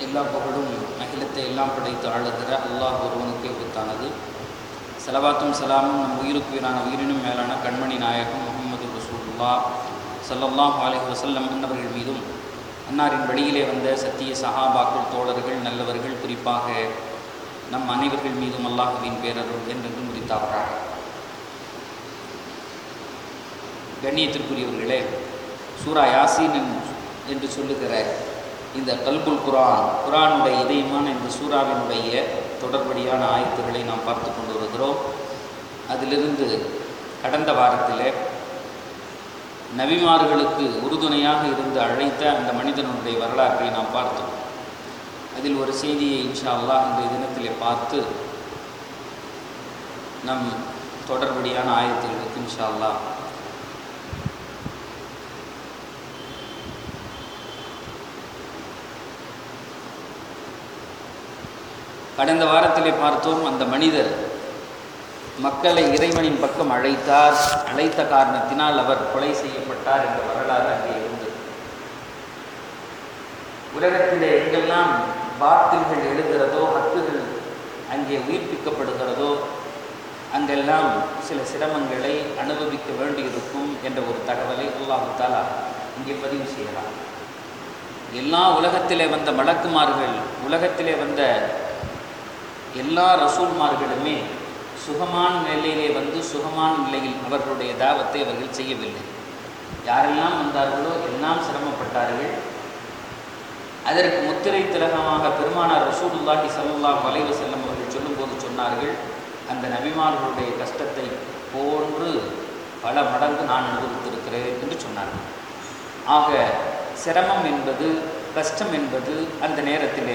எல்லா புகழும் அகிலத்தை எல்லாம் படைத்து ஆளுகிற அல்லாஹ் ஒருவனுக்கே உத்தானது செலவாத்தும் சலாமும் நம் உயிருக்கு வீரான உயிரினும் மேலான கண்மணி நாயகம் முகமது ரசூலுல்லா ஸல்லல்லாஹு அலைஹி வஸல்லம் அன்னவர்கள் மீதும் அன்னாரின் வழியிலே வந்த சத்திய சஹாபாக்கள் தோழர்கள் நல்லவர்கள் குறிப்பாக நம் அனைவர்கள் மீதும் அல்லாஹுவின் பேரருள் என்றென்றும் முடித்தார்கள் கண்ணியத்திற்குரியவர்களே சூரா யாசீன் என்று சொல்லுகிற இந்த கல்புல் குரான் குரானுடைய இதயமான இந்த சூறாவினுடைய தொடர்படியான ஆயத்துக்களை நாம் பார்த்து கொண்டு வருகிறோம் அதிலிருந்து கடந்த வாரத்தில் நபிமார்களுக்கு உறுதுணையாக இருந்து அழைத்த அந்த மனிதனுடைய வரலாற்றை நாம் பார்த்தோம் அதில் ஒரு செய்தியை இன்ஷா அல்லாஹ் இன்றைய தினத்திலே பார்த்து நம் தொடர்படியான ஆயத்துகளுக்கு இன்ஷா அல்லாஹ் கடந்த வாரத்திலே பார்த்தோம் அந்த மனிதர் மக்களை இறைவனின் பக்கம் அழைத்தார் அழைத்த காரணத்தினால் அவர் கொலை செய்யப்பட்டார் என்ற வரலாறு அங்கே இருந்தது உலகத்திலே எங்கெல்லாம் பாத்தில்கள் எழுகிறதோ ஹக்குகள் அங்கே உயிர்ப்பிக்கப்படுகிறதோ அங்கெல்லாம் சில சிரமங்களை அனுபவிக்க வேண்டியிருக்கும் என்ற ஒரு தகவலை அல்லாஹு தாலா இங்கே பதிவு செய்யலாம் எல்லா உலகத்திலே வந்த மலக்குமார்கள் உலகத்திலே வந்த எல்லா ரசூல்மார்களுமே சுகமான நிலையிலே வந்து சுகமான நிலையில் அவர்களுடைய தாவத்தை அவர்கள் செய்யவில்லை யாரெல்லாம் வந்தார்களோ எல்லாம் சிரமப்பட்டார்கள் அதற்கு முத்திரை திலகமாக பெருமானார் ரசூலுல்லாஹி சல்லாஹ் வலைவு செல்லம் அவர்கள் சொல்லும்போது சொன்னார்கள் அந்த நபிமார்களுடைய கஷ்டத்தை போன்று பல மடங்கு நான் அனுபவித்திருக்கிறேன் என்று சொன்னார்கள் ஆக சிரமம் என்பது கஷ்டம் என்பது அந்த நேரத்திலே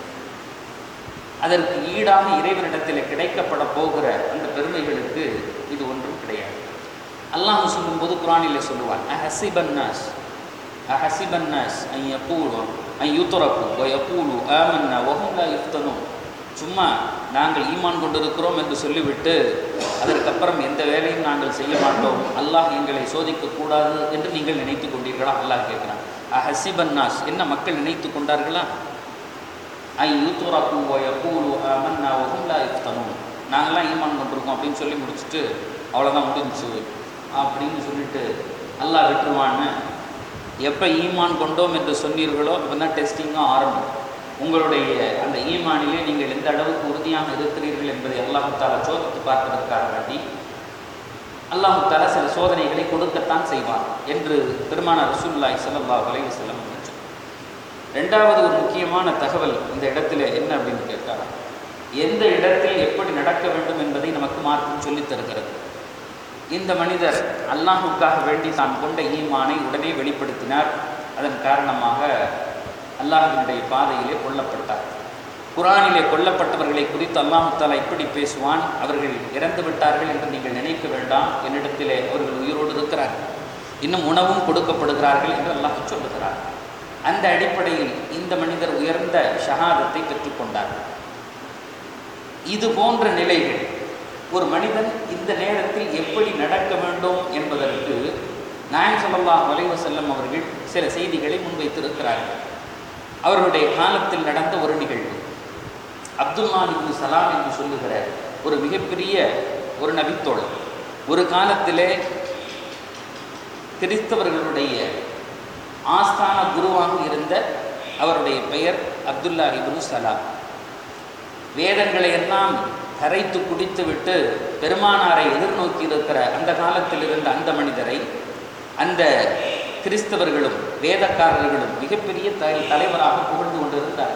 அதற்கு ஈடாக இறைவனிடத்தில் கிடைக்கப்பட போகிற அந்த பெருமைகளுக்கு இது ஒன்றும் கிடையாது அல்லாஹ் சொல்லும்போது குரானிலே சொல்லுவான் அஹசிபன்னாஸ் அஹசிபன்னாஸ் ஐ யப்பூலு ஐ யுத்தரப்பு ஒ யப்பூலு ஆமன்னா ஒஹுல்லா யுஃப்தனும் சும்மா நாங்கள் ஈமான் கொண்டிருக்கிறோம் என்று சொல்லிவிட்டு அதற்கப்புறம் எந்த வேலையும் நாங்கள் செய்ய மாட்டோம் அல்லாஹ் எங்களை சோதிக்கக்கூடாது என்று நீங்கள் நினைத்து கொண்டீர்களா அல்லாஹ் கேட்குறான் அஹசிபன்னாஸ் என்ன மக்கள் நினைத்து கொண்டார்களா ஐ யூத்துராக்கு யக்கூலு ஆமன்னா வஹும் லா யுஃப்தனூன் நாங்களாம் ஈமான் கொண்டிருக்கோம் அப்படின்னு சொல்லி முடிச்சுட்டு அவ்வளோதான் முடிஞ்சுச்சு அப்படின்னு சொல்லிட்டு அல்லாஹ் விட்டுருவான்னு எப்போ ஈமான் கொண்டோம் என்று சொன்னீர்களோ அப்போ தான் டெஸ்டிங்கும் ஆரம்பம் உங்களுடைய அந்த ஈமானிலே நீங்கள் எந்த அளவுக்கு உறுதியாக இருக்கிறீர்கள் என்பதை அல்லாஹால சோதித்து பார்ப்பதற்காக வேண்டி அல்லாஹால சில சோதனைகளை கொடுக்கத்தான் செய்வார் என்று பெருமான ரசூல்லாய் சல்லா வலைவு செல்லம் ரெண்டாவது ஒரு முக்கியமான தகவல் இந்த இடத்துல என்ன அப்படின்னு கேட்டால் எந்த இடத்தில் எப்படி நடக்க வேண்டும் என்பதை நமக்கு மார்க்கம் சொல்லித் தருகிறது இந்த மனிதர் அல்லாஹுக்காக வேண்டி தான் கொண்ட ஈமானை உடனே வெளிப்படுத்தினார் அதன் காரணமாக அல்லாஹினுடைய பாதையிலே கொல்லப்பட்டார் குரானிலே கொல்லப்பட்டவர்களை குறித்து அல்லாஹுத்தாலா இப்படி பேசுவான் அவர்கள் இறந்து விட்டார்கள் என்று நீங்கள் நினைக்க வேண்டாம் என்னிடத்திலே அவர்கள் உயிரோடு இருக்கிறார்கள் இன்னும் உணவும் கொடுக்கப்படுகிறார்கள் என்று அல்லாஹ் சொல்லுகிறார் அந்த அடிப்படையில் இந்த மனிதர் உயர்ந்த ஷஹாதத்தை பெற்றுக்கொண்டார் இது போன்ற நிலைகள் ஒரு மனிதன் இந்த நேரத்தில் எப்படி நடக்க வேண்டும் என்பதற்கு நாயம் சொல்லல்லா வலைவ செல்லம் அவர்கள் சில செய்திகளை முன்வைத்திருக்கிறார்கள் அவர்களுடைய காலத்தில் நடந்த ஒரு நிகழ்வு அப்துல்லா இப்னு சலாம் என்று சொல்லுகிற ஒரு மிகப்பெரிய ஒரு நபித்தோழர் ஒரு காலத்திலே கிறிஸ்தவர்களுடைய ஆஸ்தான குருவாக இருந்த அவருடைய பெயர் அப்துல்லா இபுனு சலாம் வேதங்களை எல்லாம் கரைத்து குடித்துவிட்டு பெருமானாரை எதிர்நோக்கி இருக்கிற அந்த காலத்தில் இருந்த அந்த மனிதரை அந்த கிறிஸ்தவர்களும் வேதக்காரர்களும் மிகப்பெரிய த தலைவராக புகழ்ந்து கொண்டிருந்தார்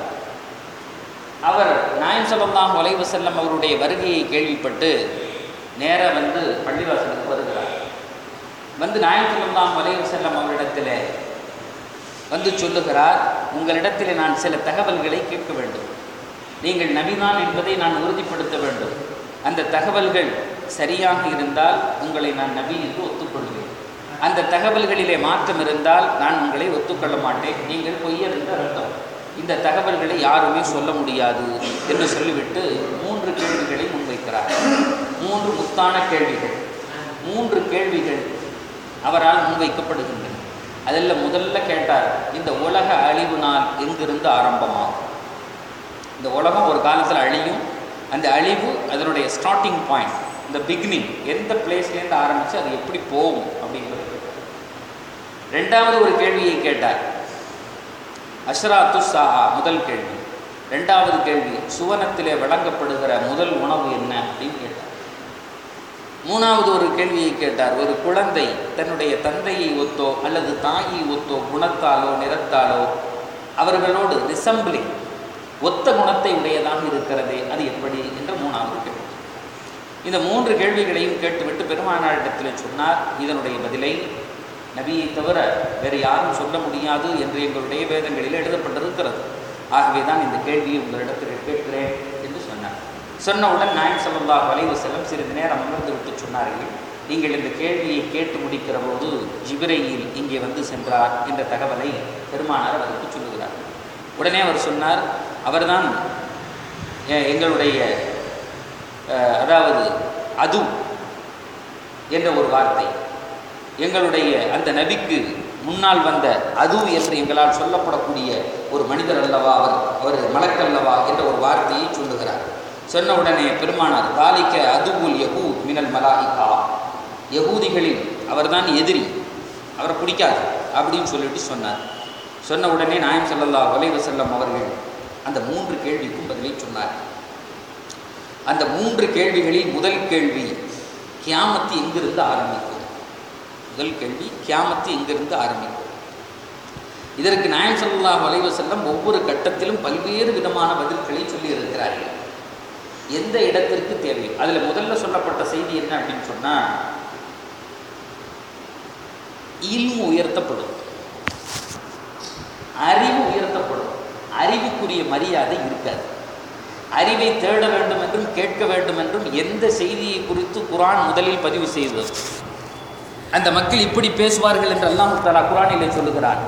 அவர் நாயம் சொல்லலாம் வலைவு செல்லம் அவருடைய வருகையை கேள்விப்பட்டு நேராக வந்து பள்ளிவாசலுக்கு வருகிறார் வந்து நாயம் சொல்லலாம் வலைவு செல்லம் அவரிடத்தில் வந்து சொல்லுகிறார் உங்களிடத்தில் நான் சில தகவல்களை கேட்க வேண்டும் நீங்கள் நபிதான் என்பதை நான் உறுதிப்படுத்த வேண்டும் அந்த தகவல்கள் சரியாக இருந்தால் உங்களை நான் நபி என்று ஒத்துக்கொள்வேன் அந்த தகவல்களிலே மாற்றம் இருந்தால் நான் உங்களை ஒத்துக்கொள்ள மாட்டேன் நீங்கள் பொய்யர் என்று அர்த்தம் இந்த தகவல்களை யாருமே சொல்ல முடியாது என்று சொல்லிவிட்டு மூன்று கேள்விகளை முன்வைக்கிறார் மூன்று முத்தான கேள்விகள் மூன்று கேள்விகள் அவரால் முன்வைக்கப்படுகின்றன அதில் முதல்ல கேட்டார் இந்த உலக அழிவு நாள் எங்கிருந்து ஆரம்பமாகும் இந்த உலகம் ஒரு காலத்தில் அழியும் அந்த அழிவு அதனுடைய ஸ்டார்டிங் பாயிண்ட் இந்த பிகினிங் எந்த பிளேஸ்லேருந்து ஆரம்பித்து அது எப்படி போகும் அப்படிங்கிறது ரெண்டாவது ஒரு கேள்வியை கேட்டார் அஷ்ராத்து சாஹா முதல் கேள்வி ரெண்டாவது கேள்வி சுவனத்திலே வழங்கப்படுகிற முதல் உணவு என்ன அப்படின்னு கேட்டார் மூணாவது ஒரு கேள்வியை கேட்டார் ஒரு குழந்தை தன்னுடைய தந்தையை ஒத்தோ அல்லது தாயை ஒத்தோ குணத்தாலோ நிறத்தாலோ அவர்களோடு ரிசம்பிளிங் ஒத்த குணத்தை உடையதாக இருக்கிறதே அது எப்படி என்ற மூணாவது கேள்வி இந்த மூன்று கேள்விகளையும் கேட்டுவிட்டு பெருமானாரிடத்தில் சொன்னார் இதனுடைய பதிலை நபியை தவிர வேறு யாரும் சொல்ல முடியாது என்று எங்களுடைய வேதங்களில் எழுதப்பட்டிருக்கிறது ஆகவே தான் இந்த கேள்வியை உங்களிடத்தில் கேட்கிறேன் என்று சொன்னார் சொன்னவுடன் நாயம் ஸல்லல்லாஹு அலைஹி வஸல்லம் சிறிது நேரம் அமர்ந்து விட்டு சொன்னார்கள் நீங்கள் இந்த கேள்வியை கேட்டு முடிக்கிற போது ஜிப்ரையில் இங்கே வந்து சென்றார் என்ற தகவலை பெருமானார் அவருக்கு சொல்லுகிறார் உடனே அவர் சொன்னார் அவர்தான் எ- எங்களுடைய அஹ், அதாவது அது என்ற ஒரு வார்த்தை எங்களுடைய அந்த நபிக்கு முன்னால் வந்த அது என்று எங்களால் சொல்லப்படக்கூடிய ஒரு மனிதர் அல்லவா அவர் அவர் மலக்கல்லவா என்ற ஒரு வார்த்தையை சொல்லுகிறார் சொன்ன உடனே பெருமானார் தாலிக்க அதுவுல் யஹூ மினல் மலாயிகா யகூதிகளில் அவர்தான் எதிரி அவரை பிடிக்காது அப்படின்னு சொல்லிட்டு சொன்னார் சொன்ன உடனே நாயம் ஸல்லல்லாஹு அலைஹி வஸல்லம் அவர்கள் அந்த மூன்று கேள்விக்கும் பதிலை சொன்னார் அந்த மூன்று கேள்விகளில் முதல் கேள்வி கியாமத்து எங்கிருந்து ஆரம்பிக்கும் முதல் கேள்வி கியாமத்து எங்கிருந்து ஆரம்பிக்கும் இதற்கு நாயம் ஸல்லல்லாஹு அலைஹி வஸல்லம் ஒவ்வொரு கட்டத்திலும் பல்வேறு விதமான பதில்களை சொல்லி இருக்கிறார்கள் எந்த இடத்திற்கு தேவை அதில் முதல்ல சொல்லப்பட்ட செய்தி என்ன அப்படின்னு சொன்னால் இல்மு உயர்த்தப்படும் அறிவு உயர்த்தப்படும் அறிவுக்குரிய மரியாதை இருக்காது அறிவை தேட வேண்டும் என்றும் கேட்க வேண்டும் என்றும் எந்த செய்தியை குறித்து குரான் முதலில் பதிவு செய்தது அந்த மக்கள் இப்படி பேசுவார்கள் என்று அல்லாஹ் தஆலா குரானிலே சொல்லுகிறார்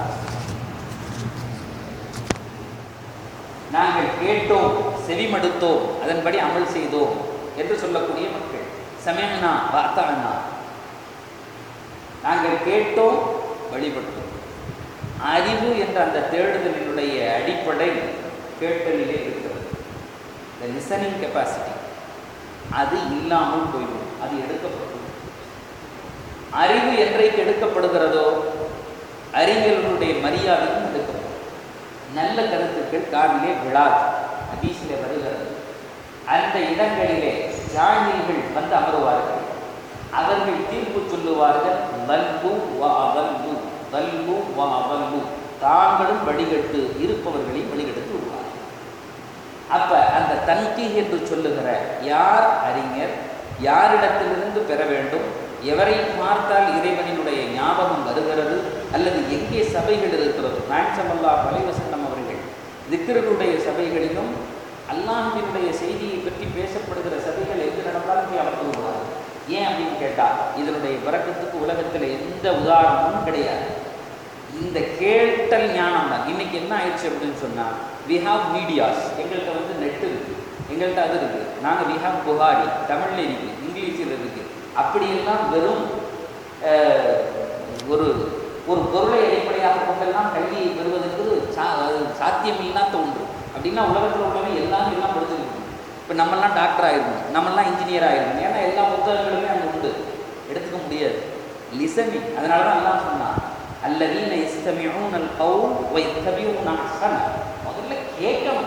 நாங்கள் கேட்டோம் செவிமடுத்தோம் அதன்படி அமல் செய்தோம் என்று சொல்லக்கூடிய மக்கள் சமயனா வாத்தானா நாங்கள் கேட்டோம் வழிபட்டோம் அறிவு என்ற அந்த தேடுதலினுடைய அடிப்படை கேட்டலிலே இருக்கிறது இந்த லிசனிங் கெப்பாசிட்டி அது இல்லாமல் போய்விடும் அது எடுக்கப்படும் அறிவு என்றைக்கு எடுக்கப்படுகிறதோ அறிஞர்களுடைய மரியாதையும் எடுக்கப்படும் நல்ல கருத்துக்கள் காதிலே விழாது ஹதீஸிலே வருகிறது அந்த இடங்களிலே ஜாகிர்கள் வந்து அமருவார்கள் அவர்கள் தீர்ப்பு சொல்லுவார்கள் வல்பு வ அவல்பு வல்பு வ அவல்பு தாங்களும் வழிகட்டு இருப்பவர்களையும் வழிகெடுத்து விடுவார்கள் அப்ப அந்த தன்கி என்று சொல்லுகிற யார் அறிஞர் யாரிடத்திலிருந்து பெற வேண்டும் எவரை பார்த்தால் இறைவனினுடைய ஞாபகம் வருகிறது அல்லது எங்கே சபைகள் இருக்கிறது நாயன்சமல்லா பலைவசனம் அவர்கள் திக்கர்களுடைய சபைகளிலும் அல்லாஹினுடைய செய்தியை பற்றி பேசப்படுகிற சபைகள் எங்கு நடந்தாலும் போய் அமர்ந்து விடுவார்கள் ஏன் அப்படின்னு கேட்டால் இதனுடைய விளக்கத்துக்கு உலகத்தில் எந்த உதாரணமும் கிடையாது இந்த கேட்டல் ஞானம் தான் இன்னைக்கு என்ன ஆயிடுச்சு அப்படின்னு சொன்னால் வி ஹாவ் மீடியாஸ் எங்கள்கிட்ட வந்து நெட் இருக்கு எங்கள்கிட்ட அது இருக்கு நாங்கள் வி ஹாவ் புகாரி தமிழில் இருக்கு இங்கிலீஷில் இருக்கு அப்படியெல்லாம் வெறும் அஹ், ஒரு ஒரு பொருளை அடிப்படையாக கொண்டெல்லாம் கல்வியை பெறுவதற்கு சா அது சாத்தியமில்லாத ஒன்று அப்படின்னா உலகத்தில் உள்ளவங்க எல்லாரும் எல்லாம் படிச்சிருக்கணும் இப்போ நம்மெல்லாம் டாக்டர் ஆயிருக்கணும் நம்மெல்லாம் இன்ஜினியர் ஆயிருக்கணும் ஏன்னா எல்லா புத்தகங்களுமே அங்கே உண்டு எடுத்துக்க முடியாது லிசனிங் அதனால தான் எல்லாம் சொன்னான் அல்லதீன இஸ்தமியூன் அல் கவுல் வைத்தபியூன் அஹ்சன முதல்ல கேட்கணும்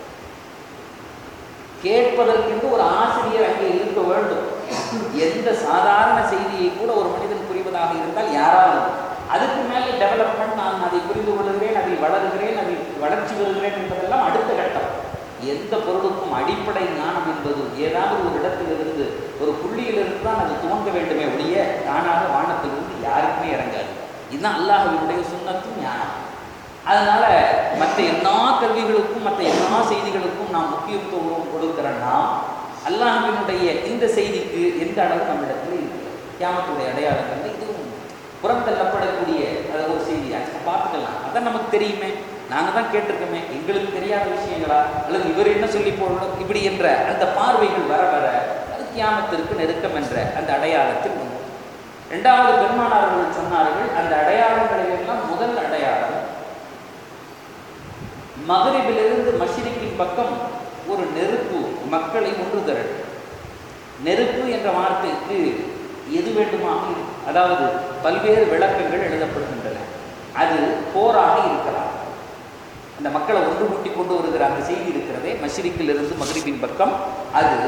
கேட்பதற்கென்று ஒரு ஆசிரியர் அங்கே இருக்க வேண்டும் எந்த சாதாரண செய்தியை கூட ஒரு மனிதன் புரிவதாக இருந்தால் யாராவது அதுக்கு மேலே டெவலப்மெண்ட் நான் அதை புரிந்து கொள்கிறேன் அதில் வளருகிறேன் அதில் வளர்ச்சி வருகிறேன் என்பதெல்லாம் அடுத்த கட்டம் எந்த பொருளுக்கும் அடிப்படை ஞானம் என்பது ஏதாவது ஒரு இடத்திலிருந்து ஒரு புள்ளியிலிருந்து தான் அது துவங்க வேண்டுமே ஒழிய தானாக வானத்திலிருந்து யாருக்குமே இறங்காது இதுதான் அல்லாஹ்வினுடைய சுண்ணத்தும் ஞானம் அதனால மற்ற எல்லா கல்விகளுக்கும் மற்ற எல்லா செய்திகளுக்கும் நாம் முக்கியத்துவம் கொடுக்கிற நாம் அல்லாஹ்வினுடைய இந்த செய்திக்கு எந்த அளவு நம்மிடத்தில் இருக்கு கியாமத்துடைய அடையாளங்கள் இதுவும் புறந்தள்ளப்படக்கூடிய அது ஒரு செய்தி அதை பார்த்துக்கலாம் அதான் நமக்கு தெரியுமே நாங்கள் தான் கேட்டிருக்கோமே எங்களுக்கு தெரியாத விஷயங்களா அல்லது இவர் என்ன சொல்லி போடணும் இப்படி என்ற அந்த பார்வைகள் வர வர அது கியாமத்திற்கு நெருக்கம் என்ற அந்த அடையாளத்தில் வந்தது இரண்டாவது பெருமானார்கள் சொன்னார்கள் அந்த அடையாளங்களில் எல்லாம் முதல் அடையாளம் மகரிபிலிருந்து மஷிரிக்கு மகிழ்வின் பக்கம் ஒரு நெருப்பு மக்களை ஒன்று திரட்டும் நெருப்பு என்ற வார்த்தைக்கு எது வேண்டுமாக இரு- அதாவது பல்வேறு விளக்கங்கள் எழுதப்படுகின்றன அது போராக இருக்கலாம் அந்த மக்களை ஒன்று கூட்டி கொண்டு வருகிற அந்த செய்தி இருக்கிறதே மஷ்ரிக்கிலிருந்து மக்ரிபின் பக்கம் அது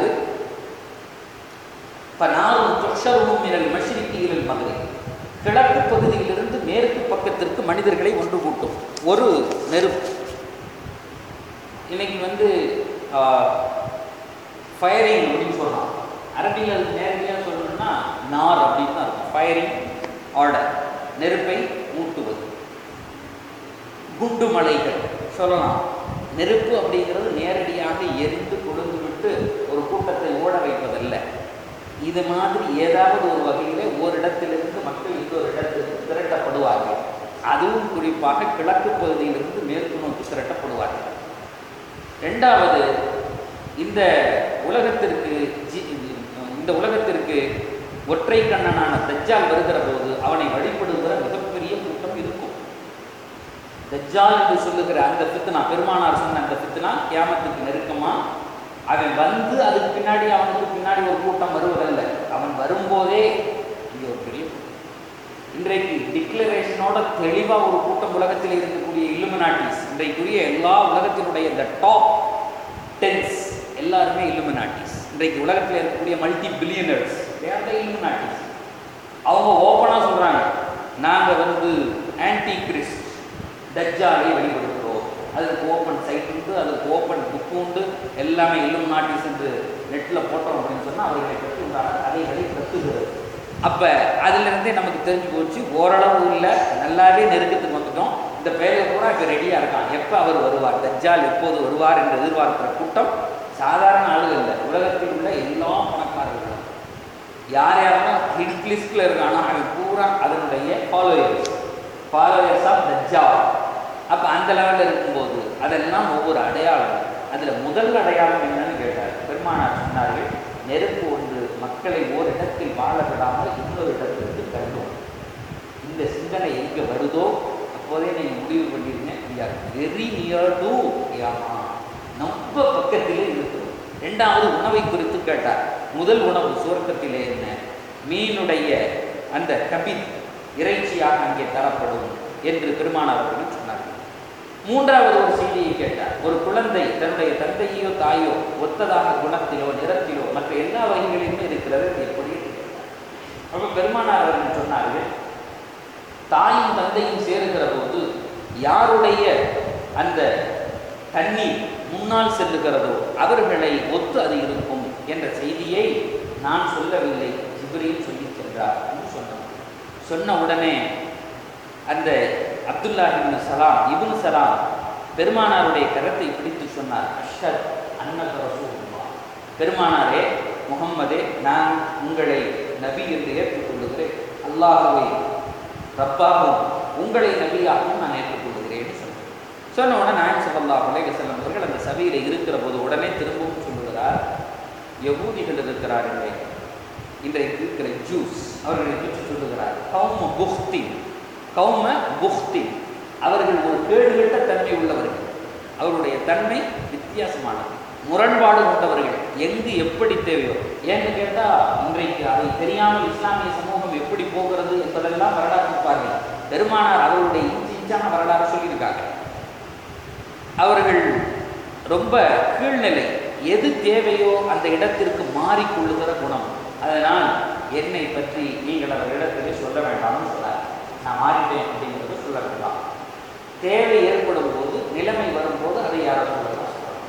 பனாரும் துஷரும் மினல் மஷ்ரிக்கி இலல் மக்ரிப் கிழக்கு பகுதியிலிருந்து மேற்கு பக்கத்திற்கு மனிதர்களை ஒன்று கூட்டும் ஒரு நெருப்பு இன்னைக்கு வந்து ஃபயரிங் அப்படின்னு சொல்லலாம் அரபியில் அது நேரடியாக சொல்லணும்னா நார் அப்படின்னு தான் இருக்கும் ஃபயரிங் ஆர்டர் நெருப்பை மூட்டுவது குண்டு மலைகள் சொல்லலாம் நெருப்பு அப்படிங்கிறது நேரடியாக எரிந்து கொழுந்து விட்டு ஒரு கூட்டத்தை ஓட வைப்பதல்ல இது மாதிரி ஏதாவது ஒரு வகையிலே ஓரிடத்திலிருந்து மக்கள் இன்னொரு இடத்திற்கு திரட்டப்படுவார்கள் அதுவும் குறிப்பாக கிழக்கு பகுதியிலிருந்து மேற்கு நோக்கி திரட்டப்படுவார்கள் ரெண்டாவது இந்த உலகத்திற்கு ஜி இந்த உலகத்திற்கு ஒற்றை கண்ணனான தஜ்ஜால் வருகிற போது அவனை வழிபடுகிற மிகப்பெரிய கூட்டம் இருக்கும் தஜ்ஜால் என்று சொல்லுகிற அந்த ஃபித்னா பெருமானார் சொன்ன அந்த ஃபித்னா கியாமத்துக்கு நெருக்கமா அவன் வந்து அதுக்கு பின்னாடி அவனுக்கு பின்னாடி ஒரு கூட்டம் வருவதல்ல அவன் வரும்போதே இங்கே ஒரு பெரிய கூட்டம். இன்றைக்கு டிக்ளரேஷனோட தெளிவாக ஒரு கூட்டம் உலகத்தில் இருக்கக்கூடிய இல்லுமினாட்டிஸ் இன்றைக்குரிய எல்லா உலகத்தினுடைய இந்த டாப் டென்ஸ் எல்லாருமே இல்லுமினாட்டிஸ் இன்றைக்கு உலகத்தில் இருக்கக்கூடிய மல்டி பில்லியனர்ஸ் வேற இல்லுமினாட்டிஸ் அவங்க ஓப்பனாக சொல்கிறாங்க நாங்கள் வந்து ஆன்டி கிறிஸ்ட் தஜ்ஜாலை வெளிப்படுத்துகிறோம் அதுக்கு ஓப்பன் சைட் உண்டு அதுக்கு ஓப்பன் புக் உண்டு எல்லாமே இல்லும் நாட்டிஸ் என்று நெட்டில் போட்டோம் அப்படின்னு சொன்னால் அவர்களை பற்றி உண்டான கதைகளை கத்துகிறது அப்போ அதிலிருந்தே நமக்கு தெரிஞ்சு போச்சு ஓரளவு இல்லை நல்லாவே நெருக்கத்துக்கு வந்துட்டோம் இந்த பேரை பூரா இப்போ ரெடியாக இருக்கான் எப்போ அவர் வருவார் தஜ்ஜால் எப்போது வருவார் என்று எதிர்பார்க்கிற கூட்டம் சாதாரண ஆளுகள் இல்லை உலகத்தில் உள்ள எல்லா பணக்காரர்களும் யார் யாரெல்லாம் ஹிட் லிஸ்ட்டில் இருக்கானோ அவன் பூரா அதனுடைய ஃபாலோயர்ஸ் ஃபாலோயர்ஸ் ஆஃப் தஜ்ஜால் அப்போ அந்த லெவலில் இருக்கும்போது அதெல்லாம் ஒவ்வொரு அடையாளம் அதில் முதல் அடையாளம் என்னன்னு கேட்டார் பெருமானார் சொன்னார்கள் நெருப்பு ஒன்று மக்களை ஓரிடத்தில் வாழ விடாமல் இன்னொரு இடத்திற்கு தள்ளும் இந்த சிந்தனை எங்கே வருதோ அப்போதே நீங்கள் முடிவு பண்ணிருங்க வெரி நியர் டு யாமா நம்ம பக்கத்திலே இருக்கிறோம் ரெண்டாவது உணவை குறித்து கேட்டார் முதல் உணவு சுவர்க்கத்திலே என்ன மீனுடைய அந்த கபித் இறைச்சியாக அங்கே தரப்படும் என்று பெருமானார் அவர்கள் சொன்னார்கள் மூன்றாவது ஒரு செய்தியை கேட்டார் ஒரு குழந்தை தன்னுடைய தந்தையோ தாயோ ஒத்ததாக குணத்திலோ நிறத்திலோ மற்ற எல்லா வகைகளிலுமே இருக்கிறது அது எப்படி என்று கேட்டார் அப்ப பெருமானார் அவர்கள் சொன்னார்கள் தாயும் தந்தையும் சேருகிற போது யாருடைய அந்த தண்ணீர் முன்னால் செல்லுகிறதோ அவர்களை ஒத்து அது இருக்கும் என்ற செய்தியை நான் சொல்லவில்லை ஜிப்ரீல் சொல்லி சென்றார் என்று சொன்னார் சொன்ன உடனே அந்த அப்துல்லா இப்னு சலாம் இப்னு சலாம் பெருமானாருடைய கரத்தை பிடித்து சொன்னார் அஷத் அன்னக ரசூலுல்லாஹ் பெருமானாரே முகம்மதே நான் உங்களை நபி என்று ஏற்றுக்கொள்ளுகிறேன் அல்லாஹுவை ரப்பாகவும் உங்களை நபியாகவும் நான் ஏற்றுக்கொள்ளுகிறேன்னு சொன்னேன் சொன்ன உடனே நாயன் சல்லல்லாஹு அலைஹி வஸல்லம் அவர்கள் அந்த சபையில் இருக்கிற போது உடனே திரும்பவும் சொல்லுகிறார் யகூதிகள் இருக்கிறார்களே இன்றைக்கு இருக்கிற ஜூஸ் அவர்களை பற்றி சொல்லுகிறார் கௌம புக்தி கௌம புக்தி அவர்கள் ஒரு கேடுகட்ட தன்மை உள்ளவர்கள் அவருடைய தன்மை வித்தியாசமானது முரண்பாடு கொண்டவர்கள் எங்கு எப்படி தேவையோ ஏன்னு கேட்டால் இன்றைக்கு அதை தெரியாமல் இஸ்லாமிய சமூகம் எப்படி போகிறது என்பதெல்லாம் வரலாறு இருப்பார்கள் பெருமானார் அவருடைய இன்ச்சு இன்ச்சான வரலாறு சொல்லியிருக்காங்க அவர்கள் ரொம்ப கீழ்நிலை எது தேவையோ அந்த இடத்திற்கு மாறிக்கொள்ளுகிற குணம் அதனால் என்னை பற்றி நீங்கள் அந்த இடத்திலே சொல்ல வேண்டாம்னு சொன்னார் நான் மாறிட்டேன் அப்படிங்கிறத சொல்ல வேண்டாம் தேவை ஏற்படும் போது நிலைமை வரும்போது அதை யாரோ சொல்லலாம் சொல்லலாம்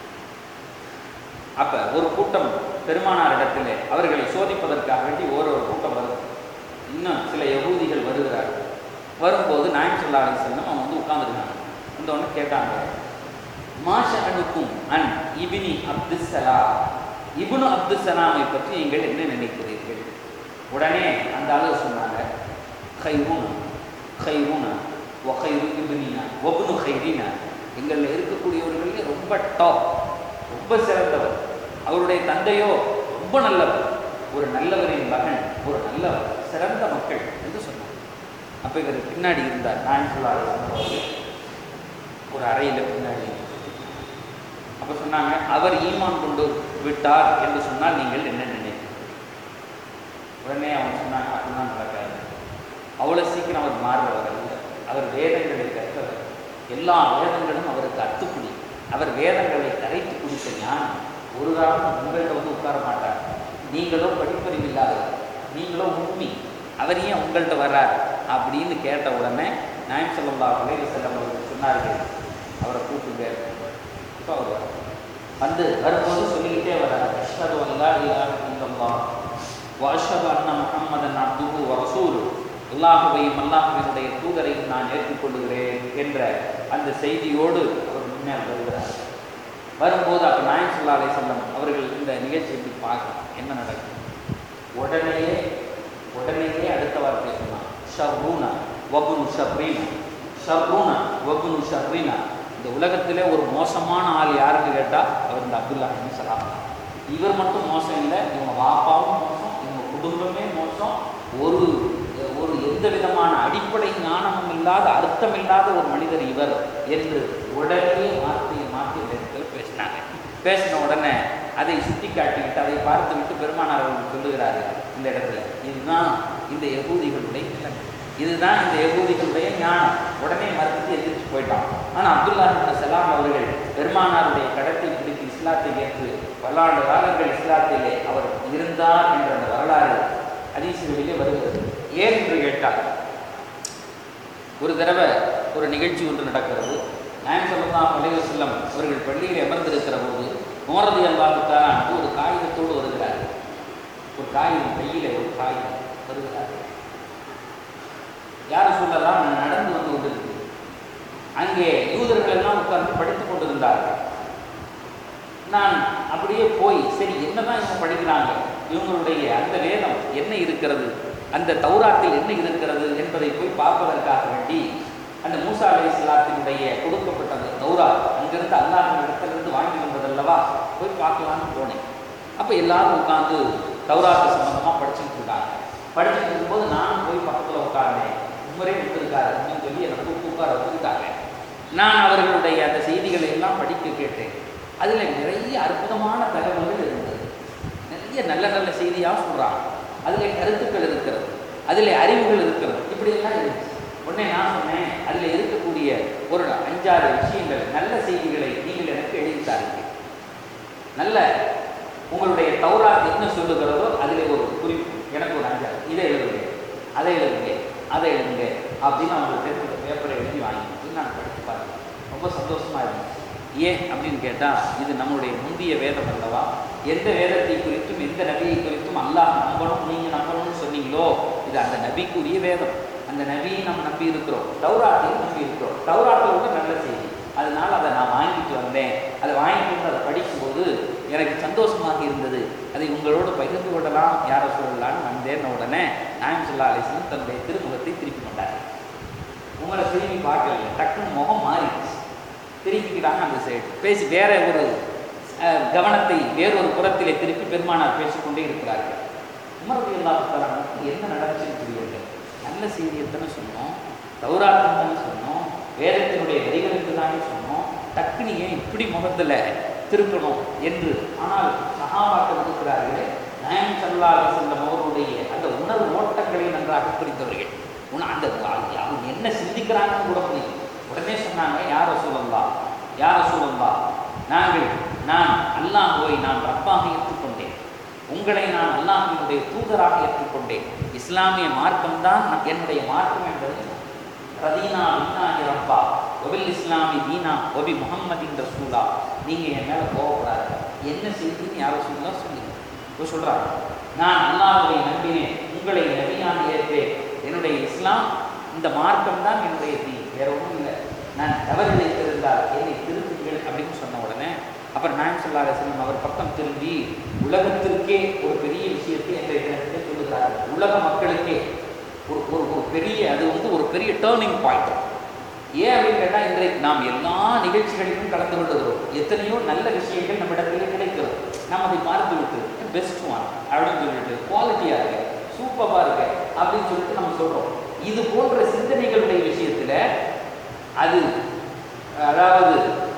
அப்ப ஒரு கூட்டம் பெருமானார் இடத்திலே அவர்களை சோதிப்பதற்காக வேண்டி ஒரு ஒரு கூட்டம் வருது இன்னும் சில யகூதிகள் வருகிறார்கள் வரும்போது நாயம் சொல்லா அலி செல்லம் அவங்க வந்து உட்காந்துருக்காங்க வந்தோடனே கேட்டாங்க மாஷனுக்கும் அன் இபினி அப்துசலா இப்னு அப்துசலாமை பற்றி நீங்கள் என்ன நினைக்கிறீர்கள் உடனே அந்த ஆளு சொன்னாங்க கைரூனா கைரூனா ஒகைரு இபினினா ஒப்னு கைரினா எங்களில் இருக்கக்கூடியவர்களே ரொம்ப டாப் ரொம்ப சிறந்தவர் அவருடைய தந்தையோ ரொம்ப நல்லவர் ஒரு நல்லவரின் மகன் ஒரு நல்லவர் சிறந்த மக்கள் என்று சொன்னார் அப்போ இவர் பின்னாடி இருந்தார் நான் சொல்லாத ஒரு அறையில் பின்னாடி அப்போ சொன்னாங்க அவர் ஈமான் கொண்டு விட்டார் என்று சொன்னால் நீங்கள் என்ன நினைக்கிறீங்க உடனே அவன் சொன்னாங்க அப்படிலாம் நடக்காது அவ்வளோ சீக்கிரம் அவர் மாறுறவர் அல்ல அவர் வேதங்களை கற்றவர் எல்லா வேதங்களும் அவருக்கு அத்துக்குடி அவர் வேதங்களை கரைத்து குடித்த ஞானம் ஒரு காலம் உங்கள்கிட்ட வந்து உட்கார மாட்டார் நீங்களோ படிப்பறிவு இல்லாதவர் நீங்களோ உண்மை அவர் ஏன் உங்கள்கிட்ட வர்றார் அப்படின்னு கேட்ட உடனே நாயம் சொல்லா விளைவு செல்லம் அவர்கள் சொன்னார்கள் அவரை கூப்பிட்டு இப்போ அவர் வர்றார். வந்து வரும்போது சொல்லிக்கிட்டே வர்றார் அஷ்ஹது அல்லா இலாஹ இல்லல்லாஹ் வஅஷ்ஹது அன்ன முஹம்மதன் அப்துஹு வ ரசூலுஹு அல்லாஹுவையும் அல்லாஹுவினுடைய தூதரையும் நான் ஏற்றுக்கொள்கிறேன் என்ற அந்த செய்தியோடு அவர் முன்னே வருகிறார் வரும்போது அப்போ நாயம் சொல்லா அலை செல்லம் அவர்கள் இந்த நிகழ்ச்சியை எப்படி பார்க்கலாம் என்ன நடக்கும் உடனேயே உடனேயே அடுத்த வார்த்தை சொன்னான் ஷர்ரூனா வபுனு ஷப்ரீனா ஷர்ரூனா வபுனு ஷப்ரீனா இந்த உலகத்திலே ஒரு மோசமான ஆள் யாருன்னு கேட்டால் அவர் இந்த அப்துல்லா இப்னு சலாம் தான். இவர் மட்டும் மோசம் இல்லை இவங்க வாப்பாவும் மோசம் இவங்க குடும்பமே மோசம் ஒரு ஒரு எந்த விதமான அடிப்படை ஞானமும் இல்லாத அர்த்தம் இல்லாத ஒரு மனிதர் இவர் என்று உடனே வார்த்தையை மாற்றி இந்த இடத்துல பேசினாங்க பேசின உடனே அதை சுட்டி காட்டிவிட்டு அதை பார்த்து விட்டு பெருமானார் அவர்கள் சொல்லுகிறார்கள் இந்த இடத்துல இதுதான் இந்த யகூதிகளுடைய நிலைமை இதுதான் இந்த யகூதிகளுடைய ஞானம் உடனே மறுத்து எதிர்த்து போயிட்டான் ஆனால் அப்துல்லா இப்னு சலாம் அவர்கள் பெருமானாருடைய கடத்தை பிடித்து இஸ்லாத்தை ஏற்று பல்லாண்டு காலங்கள் இஸ்லாத்திலே அவர் இருந்தார் என்ற அந்த வரலாறு அதிசயங்களிலே வருகிறது ஏன் என்று கேட்டால் ஒரு தடவை ஒரு நிகழ்ச்சி ஒன்று நடக்கிறது நாயம் சொல்லலாம் அலைவ செல்லம் அவர்கள் பள்ளியில் அமர்ந்திருக்கிற போது மோரதி அல்லாவுக்கான ஒரு காகிதத்தோடு வருகிறார் ஒரு காகிதம் கையிலே ஒரு காகிதம் வருகிறார் யார் சொல்லலாம் நடந்து வந்து கொண்டிருக்கு அங்கே யூதர்கள் எல்லாம் உட்கார்ந்து படித்துக் கொண்டிருந்தார்கள் நான் அப்படியே போய் சரி என்னதான் இவங்க படிக்கிறாங்க இவங்களுடைய அந்த வேதம் என்ன இருக்கிறது அந்த தௌராத்தில் என்ன இருக்கிறது என்பதை போய் பார்ப்பதற்காக வேண்டி அந்த மூசா அலை இஸ்லாத்தினுடைய கொடுக்கப்பட்ட அந்த தௌரா அங்கிருந்து அல்லாஹ் இடத்திலிருந்து வாங்கி வந்ததல்லவா போய் பார்க்கலான்னு போனேன் அப்போ எல்லாரும் உட்காந்து தௌராத்து சம்பந்தமாக படிச்சுட்டு இருக்காங்க படிச்சுட்டு இருக்கும்போது நானும் போய் பக்கத்தில் உட்கார்ந்தேன் உமரே கொடுத்துருக்காரு அப்படின்னு சொல்லி என்னை கூப்பிட்டு உட்கார வச்சுருக்காங்க நான் அவர்களுடைய அந்த செய்திகளை எல்லாம் படிக்க கேட்டேன் அதில் நிறைய அற்புதமான தகவல்கள் இருந்தது நிறைய நல்ல நல்ல செய்தியாக சொல்கிறாங்க அதில் கருத்துக்கள் இருக்கிறது அதில் அறிவுகள் இருக்கிறது இப்படியெல்லாம் இருந்துச்சு உடனே நான் சொன்னேன் அதில் இருக்கக்கூடிய ஒரு அஞ்சாறு விஷயங்கள் நல்ல செய்திகளை நீங்கள் எனக்கு எழுதி தாருங்கள் நல்ல உங்களுடைய தௌராத் என்ன சொல்லுகிறதோ அதில் ஒரு குறிப்பு எனக்கு ஒரு அஞ்சாறு இதை எழுதுங்க அதை எழுதுங்க அதை எழுதுங்க அப்படின்னு அவங்களுக்கு இந்த பேப்பரை எழுதி வாங்கி நான் படித்து பார்த்தேன் ரொம்ப சந்தோஷமா இருந்துச்சு ஏன் அப்படின்னு கேட்டால் இது நம்மளுடைய முந்திய வேதம் அல்லவா எந்த வேதத்தை குறித்தும் எந்த நபியை குறித்தும் அல்லாஹ் நம்பணும் நீங்கள் நம்பணும்னு சொன்னீங்களோ இது அந்த நபிக்குரிய வேதம் அந்த நபியை நம்ம நம்பி இருக்கிறோம் தௌராத்தையும் நம்பி இருக்கிறோம் தௌராத்தில் உள்ள நல்ல செய்தி அதனால அதை நான் வாங்கிட்டு வந்தேன் அதை வாங்கிட்டு வந்து அதை படிக்கும்போது எனக்கு சந்தோஷமாக இருந்தது அதை உங்களோடு பகிர்ந்து கொள்ளலாம் யாரை சொல்லலாம்னு வந்தேன்ன உடனே நாயம் சொல்லா அலிஸ்லம் தன்னுடைய திருமுகத்தை திருப்பி கொண்டார் உங்களை திரும்பி பார்க்கல டக்குன்னு முகம் மாறிடுச்சு திருப்பிக்கிறாங்க அந்த சைடு பேசி வேற ஒரு அஹ், கவனத்தை வேறொரு புறத்திலே திருப்பி பெருமானார் பேசிக்கொண்டே இருக்கிறார்கள் உமரது எல்லாத்துக்கு என்ன நடந்துச்சுன்னு புரியவில்லை நல்ல செய்தியை தானே சொன்னோம் தௌராத்தம் தானே சொன்னோம் வேதத்தினுடைய வரிகளுக்கு தானே சொன்னோம் டக்குனு ஏன் இப்படி முகத்தில் திருப்பணும் என்று ஆனால் சகாபாக்கள் இருக்கிறார்களே நயம் சல்லாஹ் செல்லம் அவருடைய அந்த உணர்வு ஓட்டங்களை நன்றாக புரிந்தவர்கள் உன அந்த அவங்க என்ன சிந்திக்கிறாங்கன்னு கூட புரியும் உடனே சொன்னாங்க யார சூழல்லா யார சூழல்லா நாங்கள் நான் அல்லாஹுவை நான் ரப்பாக ஏற்றுக்கொண்டேன் உங்களை நான் அல்லாஹினுடைய தூதராக ஏற்றுக்கொண்டேன் இஸ்லாமிய மார்க்கம்தான் ந- என்னுடைய மார்க்கம் என்பதை ரதீனா பின்னாஹி ரப்பா ஒபில் இஸ்லாமி தீனா ஒபி முஹம்மதின் ரசூலா நீங்கள் என் மேலே கோவப்படாது என்ன செய்தின்னு யாரோ சொல்லுங்க சொல்லுங்க இப்போ சொல்கிறாங்க நான் அல்லாஹ்வை நம்பினேன் உங்களை நபியாக ஏற்பேன் என்னுடைய இஸ்லாம் இந்த மார்க்கம் தான் என்னுடைய தீ வேற ஒன்றும் இல்லை நான் தவறு இழைத்திருந்தால் என்னை திருத்துங்கள் அப்படின்னு சொன்ன உடனே அப்புறம் நான் சொல்லாத செல்லும் அவர் பக்கம் திரும்பி உலகத்திற்கே ஒரு பெரிய விஷயத்தை என்ற இடத்திலே சொல்லுகிறார் உலக மக்களுக்கே ஒரு ஒரு ஒரு பெரிய அது வந்து ஒரு பெரிய டேர்னிங் பாயிண்ட் ஏன் அப்படின்னு கேட்டால் இன்றைக்கு நாம் எல்லா நிகழ்ச்சிகளிலும் கலந்து கொள்ளுகிறோம் எத்தனையோ நல்ல விஷயங்கள் நம்ம இடத்துல கிடைக்கிறது நாம் அதை பார்த்து விட்டு பெஸ்ட் ஒன் அப்படின்னு சொல்லிட்டு குவாலிட்டியாக இருக்கு சூப்பராக இருக்கு அப்படின்னு சொல்லிட்டு நம்ம சொல்கிறோம் இது போன்ற சிந்தனைகளுடைய விஷயத்தில் அது அதாவது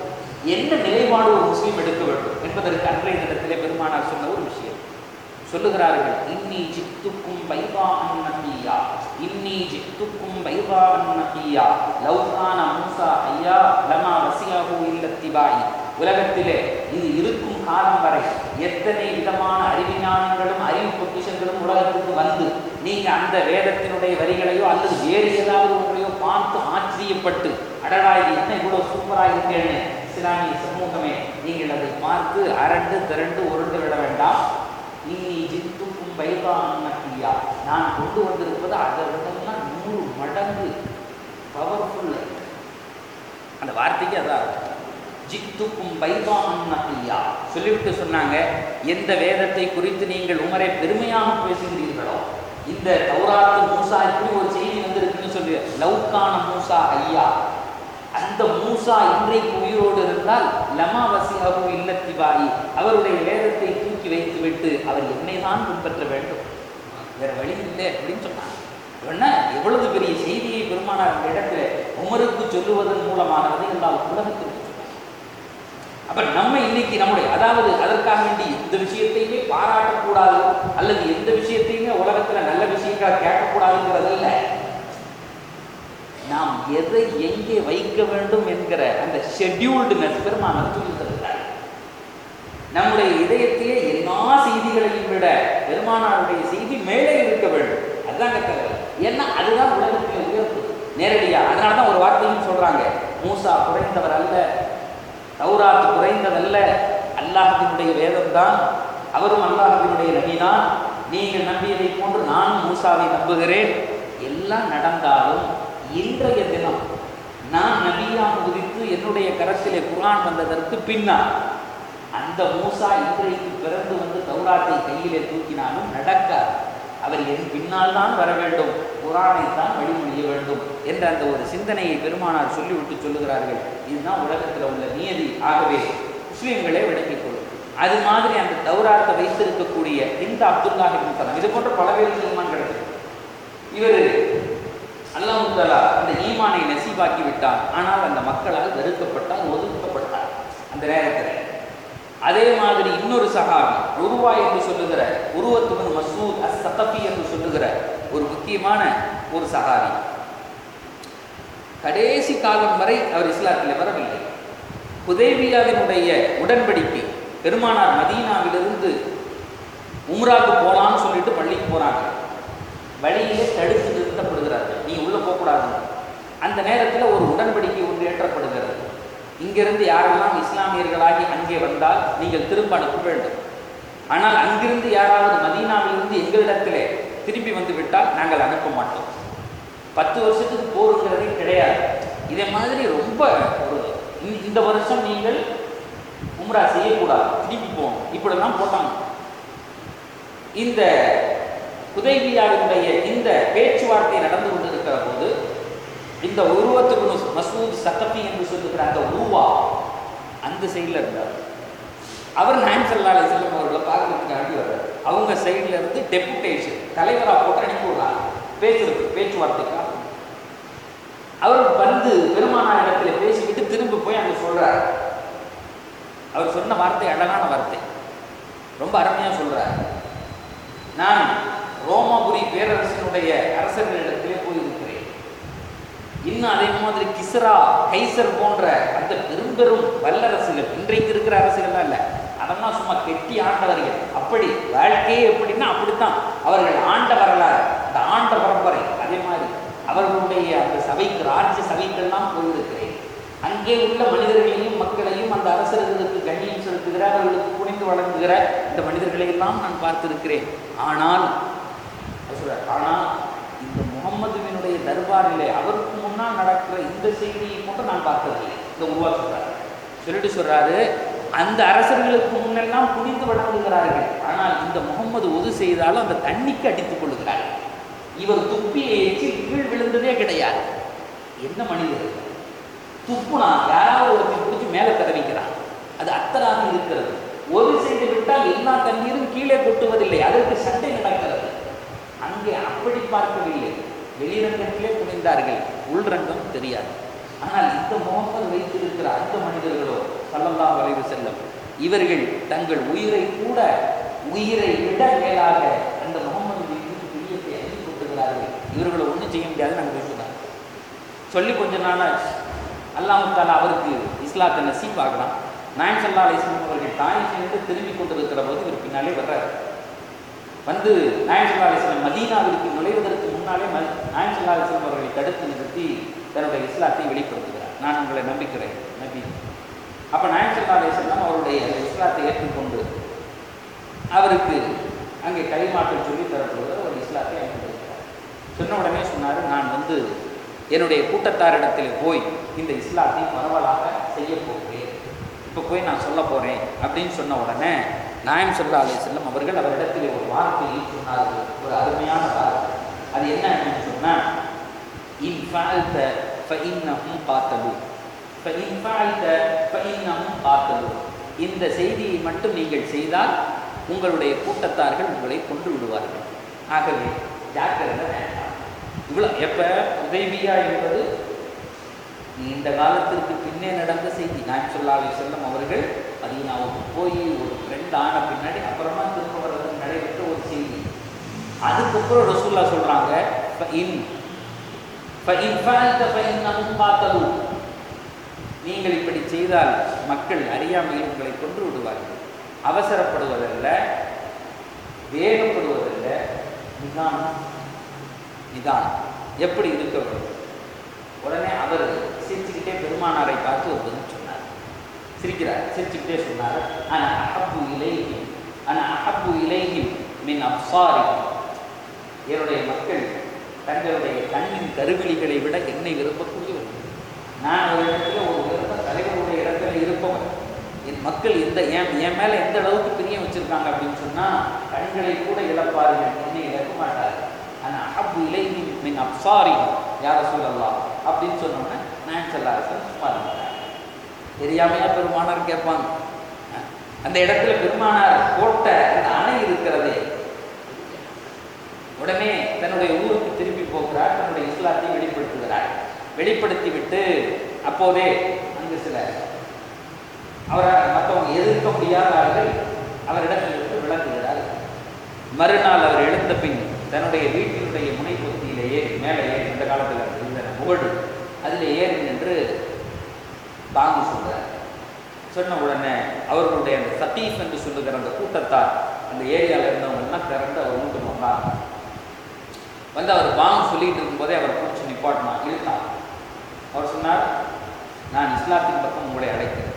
என்ன நிலைப்பாடு ஒரு முஸ்லீம் எடுக்க வேண்டும் என்பதற்கு அன்றைய தினத்திலே பெருமானார் சொன்ன ஒரு விஷயம் சொல்லுகிறார்கள் இன்னி ஜித்துக்கும் பைபா அன்னபியா இன்னி ஜித்துக்கும் பைபா அன்னபியா லவ்கான மூசா ஐயா லமா வசியாஹு இல்லத்திபாயி உலகத்திலே இது இருக்கும் காலம் வரை எத்தனை விதமான அறிவிஞானங்களும் அறிவு பொக்கிஷங்களும் உலகத்துக்கு வந்து நீங்க அந்த வேதத்தினுடைய வரிகளையோ அல்லது வேறு ஏதாவது ஒன்றையோ பார்த்து ஆச்சரியப்பட்டு அடடா இது என்ன இவ்வளவு சூப்பராக இருக்கேன்னு இஸ்லாமிய சமூகமே நீங்கள் அதை பார்த்து அரண்டு திரண்டு உருண்டு விட வேண்டாம் இன்னி ஜித்துக்கும் பைபா அன்னக்கியா நான் கொண்டு வந்திருப்பது அதை விடலாம் நூறு மடங்கு பவர்ஃபுல் அந்த வார்த்தைக்கு அதான் அர்த்தம். ஜித்துக்கும் பைபா அன்னக்கியா சொல்லிவிட்டு சொன்னாங்க எந்த வேதத்தை குறித்து நீங்கள் உமரை பெருமையாக பேசுகிறீர்களோ இந்த தௌராத்து மூசா இப்படி ஒரு செய்தி வந்திருக்குன்னு சொல்லி லவ்கான மூசா ஐயா அந்த மூசா இன்றைக்கு உயிரோடு இருந்தால் லமா வசிஹபு இல்லத்திபாயி அவருடைய வேதத்தை தூக்கி வைத்து விட்டு அவர் என்னை தான் பின்பற்ற வேண்டும் வேற வழி இல்லை அப்படின்னு சொன்னாங்க என்ன எவ்வளவு பெரிய செய்தியை பெருமானார் அந்த இடத்துல உமருக்கு சொல்லுவதன் மூலமானது எல்லா உலகத்திற்கு சொன்னார். அப்ப நம்ம இன்னைக்கு நம்முடைய அதாவது அதற்காக வேண்டி எந்த விஷயத்தையுமே பாராட்டக்கூடாது அல்லது எந்த விஷயத்தையுமே உலகத்துல நல்ல விஷயங்களை கேட்கக்கூடாதுங்கிறதல்ல நாம் எதை எங்கே வைக்க வேண்டும் என்கிற அந்த ஷெட்யூல்டுனஸ் பெருமானார் சொல்லி தருகிறார் நம்முடைய இதயத்திலே எல்லா செய்திகளையும் விட பெருமானாருடைய செய்தி மேலே இருக்க வேண்டும் அதுதான் கத்தவர் ஏன்னா அதுதான் உலகத்திலே உயர்வு நேரடியா அதனால தான் ஒரு வார்த்தையும் சொல்றாங்க மூசா குறைந்தவர் அல்ல தௌராத் குறைந்ததல்ல அல்லாஹினுடைய வேதம்தான் அவரும் அல்லாஹினுடைய நபிதான் நீங்கள் நம்பியதை போன்று நானும் மூசாவை நம்புகிறேன் எல்லாம் நடந்தாலும் இன்றைய தினம் நான் நபியாக உதித்து என்னுடைய கரத்திலே குர்ஆன் வந்ததற்கு பின்னால் அந்த மூசா இன்றைக்கு பிறந்து வந்து தௌராத்தை கையிலே தூக்கினாலும் நடக்காது அவர் என் பின்னால் தான் வர வேண்டும் குரானை தான் வழிமொழிய வேண்டும் என்ற அந்த ஒரு சிந்தனையை பெருமானார் சொல்லிவிட்டு சொல்லுகிறார்கள் இதுதான் உலகத்தில் உள்ள நியதி ஆகவே முஸ்லீம்களே விளங்கிக் கொள்ளும் அது மாதிரி அந்த தௌராத்தை வைத்திருக்கக்கூடிய இந்த அப்துல்லா இப்னு சலாம் இது போன்ற பலவேறு ஈமான் கிடைக்கும் இவர் அல்லாஹ் தஆலா அந்த ஈமானை நசீபாக்கி விட்டார் ஆனால் அந்த மக்களால் வெறுக்கப்பட்டார் ஒதுக்கப்பட்டார் அந்த நேரத்தில் அதே மாதிரி இன்னொரு சஹாபி உருவா என்று சொல்லுகிற உருவத்துவன் மசூத் அஸ் சகபி என்று சொல்லுகிற ஒரு முக்கியமான ஒரு சஹாபி கடைசி காலம் வரை அவர் இஸ்லாத்தில் வரவில்லை ஹுதைபியாவினுடைய உடன்படிக்கை பெருமானார் மதீனாவிலிருந்து உம்ராக்கு போலான்னு சொல்லிட்டு பள்ளிக்கு போறாங்க வழியிலே தடுத்து நிறுத்தப்படுகிறார்கள் நீ உள்ள போகக்கூடாது அந்த நேரத்தில் ஒரு உடன்படிக்கை ஒன்று ஏற்றப்படுகிறது இங்கிருந்து யாரெல்லாம் இஸ்லாமியர்களாகி அங்கே வந்தால் நீங்கள் திரும்ப அனுப்ப வேண்டும் ஆனால் அங்கிருந்து யாராவது மதீனாவிலிருந்து எங்களிடத்திலே திரும்பி வந்து விட்டால் நாங்கள் அனுப்ப மாட்டோம் பத்து வருஷத்துக்கு போருங்கிறதே கிடையாது இதே மாதிரி ரொம்ப ஒரு இந்த- இந்த வருஷம் நீங்கள் உம்ரா செய்யக்கூடாது திருப்பி போகணும் இப்படிலாம் போட்டாங்க இந்த உதய்பியாவினுடைய இந்த பேச்சுவார்த்தை நடந்து கொண்டிருக்கிற போது இந்த உருவத்துக்கு மசூத் சக்கபி என்று சொல்லுகிற அந்த உருவா அந்த சைடில் இருந்தார் அவர் நாயம் சல்லா அலிஸ்லம் அவர்களை பார்க்கறதுக்கு அனுப்பி வர்றார் அவங்க சைடில் இருந்து டெபுடேஷன் தலைவராக போட்டு அனுப்பி விடுறாங்க பேசுறது பேச்சுவார்த்தைக்காக அவர் வந்து பெருமானார் இடத்துல பேசிக்கிட்டு திரும்ப போய் அங்கே சொல்றார் அவர் சொன்ன வார்த்தை அழகான வார்த்தை ரொம்ப அருமையா சொல்றார் நான் ரோமாபுரி பேரரசினுடைய அரசர்களிடத்திலே போயிருக்கிறேன் இன்னும் அதே மாதிரி கிஸ்ரா கைசர் போன்ற அந்த பெரும் பெரும் வல்லரசுகள் இன்றைக்கு இருக்கிற அரசுகள்லாம் இல்லை அதெல்லாம் சும்மா கெட்டி ஆண்டவர்கள் அப்படி வாழ்க்கையே எப்படின்னா அப்படித்தான் அவர்கள் ஆண்ட வரலாறு அந்த ஆண்ட பரம்பரை அதே மாதிரி அவர்களுடைய அந்த சபைக்கு ராஜ்ய சபைக்கெல்லாம் போயிருக்கிறேன் அங்கே உள்ள மனிதர்களையும் மக்களையும் அந்த அரசர்களுக்கு கண்ணியம் செலுத்துகிற அவர்களுக்கு புனிந்து வழங்குகிற இந்த மனிதர்களை எல்லாம் நான் பார்த்திருக்கிறேன் ஆனால் அவர் சொல்றார், ஆனால் இந்த முகம்மதுவினுடைய தர்பாரிலே அவருக்கு முன்னால் நடக்கிற இந்த செய்தியை மட்டும் நான் பார்த்ததில்லை இந்த உருவா சொல்றாரு சொல்லிட்டு சொல்றாரு அந்த அரசர்களுக்கு முன்னெல்லாம் புனிந்து வழங்குகிறார்கள் ஆனால் இந்த முகம்மது ஒது செய்தாலும் அந்த தண்ணிக்கு அடித்துக் கொள்ளுகிறார்கள் இவர் துப்பியை எச்சில் கீழ் விழுந்ததே கிடையாது என்ன மனிதர் துப்புனா யாராவது ஒருத்தர் பிடிச்சி மேலே தடவிக்கிறான் அது அத்தராக இருக்கிறது ஒரு செய்து விட்டால் எல்லா தண்ணீரும் கீழே கொட்டுவதில்லை அதற்கு சண்டை நடக்கிறது அங்கே அப்படி பார்க்கவில்லை வெளிரங்கத்திலே குனிந்தார்கள் உள்ரங்கம் தெரியாது ஆனால் இந்த முகமது வைத்திருக்கிற அந்த மனிதர்களோ சல்லல்லாஹு அலைஹி செல்லம் இவர்கள் தங்கள் உயிரை கூட உயிரை விட மேலாக அந்த முகமது மீது பிரியத்தை அள்ளி கொட்டுகிறார்கள் இவர்களை ஒன்றும் செய்ய முடியாது நாங்கள் பேசுகிறாங்க சொல்லி கொஞ்ச நாள் ஆச்சு அல்லாஹ் தாலா அவருக்கு இஸ்லாத்தை நசீவாகலாம் நாயம் சல்லா அலிஸ்லாம் அவர்கள் தாய் சேர்ந்து திரும்பி கொண்டிருக்கிற போது இவர் பின்னாலே வர்றாரு வந்து நாயம் சல்லா அலிஸ்லாம் மதீனாவிற்கு நுழைவதற்கு முன்னாலே ம நாயம் சல்லா அலிஸ்லாம் அவர்களை தடுத்து நிறுத்தி தன்னுடைய இஸ்லாத்தை வெளிப்படுத்துகிறார் நான் உங்களை நம்பிக்கிறேன் நபி அப்போ நாயம் சல்லா அலிஸ்லாம் அவருடைய அந்த இஸ்லாத்தை ஏற்றுக்கொண்டு அவருக்கு அங்கே கைமாற்றம் சொல்லி தரப்படுகிற ஒரு இஸ்லாத்தை அனுப்பியிருக்கிறார் சொன்ன உடனே சொன்னார் நான் வந்து என்னுடைய கூட்டத்தாரிடத்தில் போய் இந்த இஸ்லாத்தை பரவலாக செய்ய போகிறேன் இப்போ போய் நான் சொல்ல போகிறேன் அப்படின்னு சொன்ன உடனே நாயம் சொல்லா அலி செல்லம் அவர்கள் அவரிடத்தில் ஒரு வார்த்தையை சொன்னார்கள் ஒரு அருமையான வார்த்தை அது என்ன அப்படின்னு சொன்னால் இன் ஃபால்த ஃபஇன்னஹும் காத்தலு ஃபஇன் ஃபால்த ஃபஇன்னஹும் காத்தலு இந்த செய்தியை மட்டும் நீங்கள் செய்தால் உங்களுடைய கூட்டத்தார்கள் உங்களை கொண்டு விடுவார்கள் ஆகவே ஜாக்கிரதை வேண்டாம் இவ்வளோ எப்போ உதவியா என்பது நீண்ட காலத்திற்கு பின்னே நடந்த செய்தி நாயம் சொல்லா அலி செல்லம் அவர்கள் மதீனாவுக்கு போய் ஒரு ஃப்ரெண்ட் ஆன பின்னாடி அப்புறமா திரும்ப வர்றதுக்கு நடைபெற்ற ஒரு செய்தி அதுக்கப்புறம் ரசூல்லா சொல்கிறாங்க இன் நீங்கள் இப்படி செய்தால் மக்கள் அறியாமையில் உங்களை கொன்று விடுவார்கள் அவசரப்படுவதல்ல வேகப்படுவதல்ல நிதானம் நிதானம் எப்படி இருக்க வேண்டும் உடனே அவர் சிரிச்சுக்கிட்டே பெருமானாரை பார்த்து ஒரு பதில் சொன்னார் சிரிக்கிறார் சிரிச்சுக்கிட்டே சொன்னார் ஆனா அஹப்பு இலைஹி ஆனா அஹப்பு இலைஹி மின் அப்சாரி என்னுடைய மக்கள் தங்களுடைய கண்ணின் கருவிழிகளை விட என்னை விரும்பக்கூடியவர் நான் ஒரு இடத்துல ஒரு உயர்ந்த தலைவருடைய இடத்துல இருப்பவன் என் மக்கள் எந்த என் என் மேலே எந்த அளவுக்கு பிரியம் வச்சிருக்காங்க அப்படின்னு சொன்னால் கண்களை கூட இழப்பார்கள் என்னை இழக்க மாட்டார்கள் ஆனால் அஹப்பு இலைஹி மின் அப்சாரி யார சொல்லலாம் அப்படின்னு சொன்னோன்னே நான் சொல்லாரசன் சும்மா இருந்தார் தெரியாமையா பெருமானார் கேட்பாங்க அந்த இடத்துல பெருமானார் போட்ட அந்த அணை இருக்கிறதே உடனே தன்னுடைய ஊருக்கு திரும்பி போகிறார் தன்னுடைய இஸ்லாத்தை வெளிப்படுத்துகிறார் வெளிப்படுத்தி விட்டு அப்போதே அங்கு சில அவரை மற்றவங்க எதிர்க்க முடியாத ஆள்கள் அவரிடத்திலிருந்து விளக்குகிறார் மறுநாள் அவர் எழுந்த பின் தன்னுடைய வீட்டினுடைய முனைப்பொத்தியிலேயே மேலே ஏறி இந்த காலத்தில் இருந்த முகடு அதில் ஏறி நின்று பாங்கு சொல்கிறார் சொன்ன உடனே அவர்களுடைய அந்த சதீஃப் என்று சொல்லுகிற அந்த கூட்டத்தார் அந்த ஏரியாவில் இருந்தவங்கெல்லாம் திறந்து அவர் வீட்டுக்கு வந்தாங்க வந்து அவர் பாங்கு சொல்லிட்டு இருக்கும்போதே அவர் பிடிச்சி நிப்பாட்டினா இழுத்தார் அவர் சொன்னார் நான் இஸ்லாத்தின் பக்கம் உங்களை அழைக்கிறேன்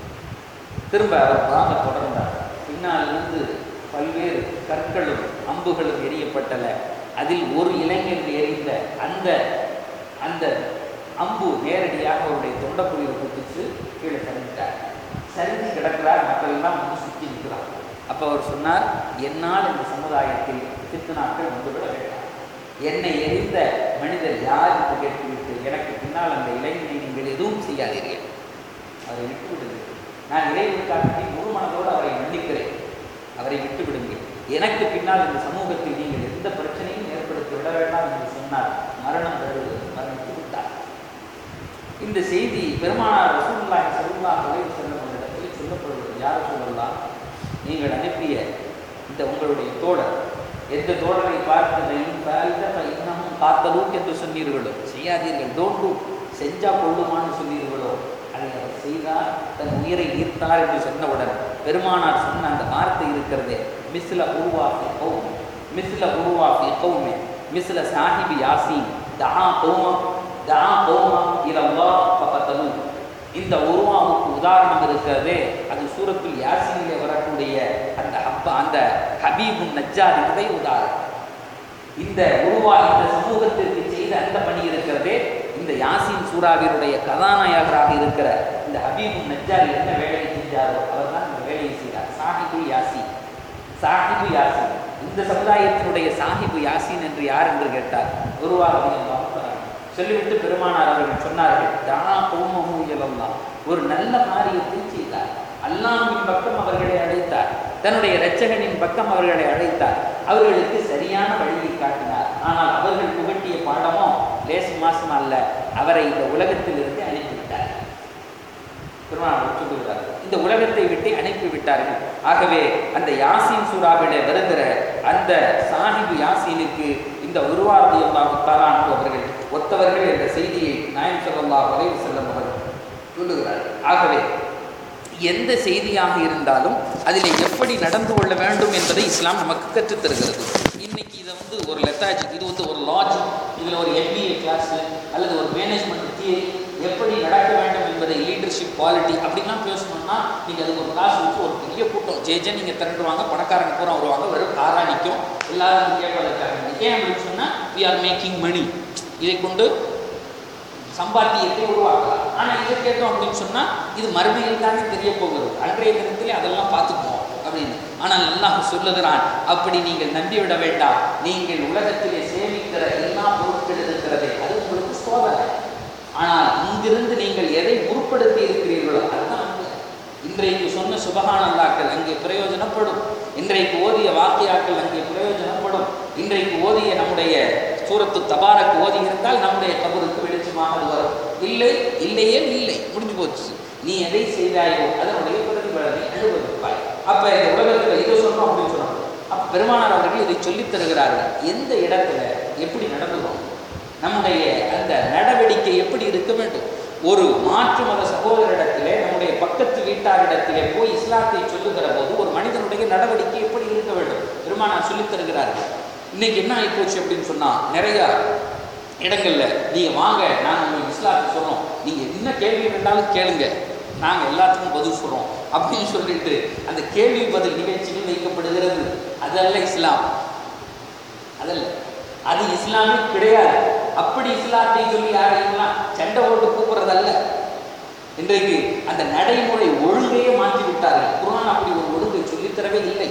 திரும்ப அவர் பாங்க தொடர்ந்தார் பின்னாலிருந்து பல்வேறு கற்களும் அம்புகளும் எரியப்பட்டன அதில் ஒரு இளைஞன் எறிந்த அந்த அந்த அம்பு நேரடியாக அவருடைய தொண்டக்குழியில் குத்திச்சு கீழே சரிஞ்சிட்டார் சரிஞ்சு கிடக்கிறார் மக்கள் எல்லாம் வந்து சுற்றி நிற்கிறார் அப்போ அவர் சொன்னார் என்னால் இந்த சமுதாயத்தில் சித்தனாக்கள் வந்துவிட வேண்டாம் என்னை எரிந்த மனிதர் யார் என்று கேட்டுவிட்டு எனக்கு பின்னால் அந்த இளைஞனை நீங்கள் எதுவும் செய்யாதீர்கள் அவரை விட்டு விடுங்கள் நான் இறைவனுக்காக முழு மனதோடு அவரை மன்னிக்கிறேன் அவரை விட்டு விடுங்கள் எனக்கு பின்னால் இந்த சமூகத்தில் நீங்கள் எந்த பிரச்சனையும் ஏற்படுத்தி விட வேண்டாம் என்று சொன்னார் மரணம் தருவது மரணித்து விட்டார் இந்த செய்தி பெருமானார் ரசூலுல்லாஹி ஸல்லல்லாஹு அலைஹி வஸல்லம் இடத்தில் சொல்லப்படுவது யார் சொல்லலாம் நீங்கள் அனுப்பிய இந்த உங்களுடைய தோழர் எந்த தோழரை பார்த்து இன்னமும் காத்தலூக் என்று சொன்னீர்களோ செய்யாதீர்கள் டோன்ட் டூ செஞ்சா கொள்ளுமான்னு சொன்னீர்களோ அதை அவர் செய்தார் தன் உயிரை ஈர்த்தார் என்று சொன்னவுடன் பெருமானார் சொன்ன அந்த வார்த்தை இருக்கிறதே மிஸ்ல உருவாக்கி கௌம் மிஸ்ல உருவாக்கி கௌமே மிஸ்ல சாஹிபி யாசீன் தா கௌமம் தா கௌமம் இலல்லா பக்கத்தலு இந்த உருவாவுக்கு உதாரணம் இருக்கிறதே அது சூரத்தில் யாசீனிலே வரக்கூடிய அந்த ஹப்பா அந்த ஹபீபுன் நஜ்ஜாரினதை உதாரணம் இந்த உருவா இந்த சமூகத்திற்கு செய்த அந்த பணி இருக்கிறதே இந்த யாசின் சூறாவினுடைய கதாநாயகராக இருக்கிற இந்த ஹபீபுன் நஜ்ஜார் என்ன வேலையை செஞ்சாரோ அவர் தான் இந்த வேலையை செய்தார் சாஹிபு யாசின் சாஹிபு யாசின் இந்த சமுதாயத்தினுடைய சாஹிபு யாசின் என்று யார் என்று கேட்டார் உருவாக சொல்லிவிட்டு பெருமானார் அவர்கள் சொன்னார்கள் தானா கோமமு இயலல்லாம் ஒரு நல்ல காரியத்தை செய்தார் அல்லாஹ்வின் பக்கம் அவர்களை அழைத்தார் தன்னுடைய இரட்சகனின் பக்கம் அவர்களை அழைத்தார் அவர்களுக்கு சரியான வழியை காட்டினார் ஆனால் அவர்கள் புகட்டிய பாடமோ லேசு மாசம் அல்ல அவரை இந்த உலகத்தில் இருந்து பெருமாள் சொல்லுகிறார் இந்த உலகத்தை விட்டு அனுப்பி விட்டார்கள் ஆகவே அந்த யாசீன் சூறாவில வருகிற அந்த சாஹிபு யாசீனுக்கு இந்த உருவாரதி அல்லாஹு தாலான் அவர்கள் ஒத்தவர்கள் என்ற செய்தியை நாயம் சொல்லல்லா வரைவு செல்லும் அவர்கள் சொல்லுகிறார் ஆகவே எந்த செய்தியாக இருந்தாலும் அதில் எப்படி நடந்து கொள்ள வேண்டும் என்பதை இஸ்லாம் நமக்கு கற்றுத் தருகிறது இன்னைக்கு இதை வந்து ஒரு லெத்தாஜ் இது வந்து ஒரு லாஜிக் இதில் ஒரு எம்பிஏ கிளாஸ் அல்லது ஒரு மேனேஜ்மெண்ட் தியரி எப்படி நடக்க வேண்டும் என்பதை லீடர்ஷிப் குவாலிட்டி அப்படிலாம் பேசணும்னா நீங்கள் அதுக்கு ஒரு கிளாஸ் வச்சு ஒரு பெரிய கூட்டம் ஜே ஜே நீங்கள் திரண்டுவாங்க பணக்காரங்க பூரா வருவாங்க வெறும் காரா நிற்கும் எல்லாரும் கேட்பதற்காக ஏன் அப்படின்னு சொன்னால் வி ஆர் மேக்கிங் மணி இதை கொண்டு சம்பாத்தியத்தை உருவாக்கலாம் ஆனால் இதை கேட்டோம் அப்படின்னு சொன்னால் இது மறுமையில் தானே தெரிய போகிறது அன்றைய தினத்திலே அதெல்லாம் பார்த்துக்குவோம் அப்படின்னு ஆனால் அல்லாஹ் சொல்லுகிறான் அப்படி நீங்கள் நம்பிவிட வேண்டாம் நீங்கள் உலகத்திலே சேமிக்கிற எல்லா பொருட்கள் இருக்கிறதே அது உங்களுக்கு சோதனை ஆனால் இங்கிருந்து நீங்கள் எதை உருப்படுத்தி இருக்கிறீர்களோ அதுதான் அன்பு. இன்றைக்கு சொன்ன சுபகானந்தாக்கள் அங்கே பிரயோஜனப்படும் இன்றைக்கு ஓதிய வாக்கியாக்கள் அங்கே பிரயோஜனப்படும் இன்றைக்கு ஓதிய நம்முடைய சூரத்து தபாரக்கு ஓதி இருந்தால் நம்முடைய கபருக்கு வெளிச்சமாக அது வரும் இல்லை இல்லையே இல்லை முடிஞ்சு போச்சு நீ எதை செய்தாயோ அதனுடைய பிரதிபலனை அனுபவிப்பாய் அப்ப இந்த உலகத்தில் இதை சொல்றோம் அப்படின்னு சொன்னோம் அப்ப பெருமானார் அவர்கள் இதை சொல்லித் தருகிறார்கள் எந்த இடத்துல எப்படி நடந்துக்கணும் நம்முடைய அந்த நடவடிக்கை எப்படி இருக்க வேண்டும் ஒரு மாற்று மத சகோதரிடத்திலே நம்முடைய பக்கத்து வீட்டாரிடத்திலே போய் இஸ்லாத்தை சொல்லுகிற போது ஒரு மனிதனுடைய நடவடிக்கை எப்படி இருக்க வேண்டும் பெருமானார் சொல்லித் தருகிறார்கள் இன்னைக்கு என்ன ஆகிப்போச்சு அப்படின்னு சொன்னா நிறைய இடங்கள்ல நீங்க வாங்க நாங்க உங்களுக்கு இஸ்லாத்தை சொல்றோம் நீங்க என்ன கேள்வி வேண்டாலும் கேளுங்க நாங்க எல்லாத்துக்கும் பதில் சொல்றோம் அப்படின்னு சொல்லிட்டு அந்த கேள்வி பதில் நிகழ்ச்சிகள் வைக்கப்படுகிறது அதல்ல இஸ்லாம் அதல்ல அது இஸ்லாமே கிடையாது அப்படி இஸ்லாத்தை சொல்லி யாரையெல்லாம் சண்டை போட்டு கூப்பிடுறதல்ல இன்றைக்கு அந்த நடைமுறை ஒழுங்கையே மாற்றி விட்டார்கள் குரான் அப்படி ஒரு ஒழுங்கை சொல்லித்தரவே இல்லை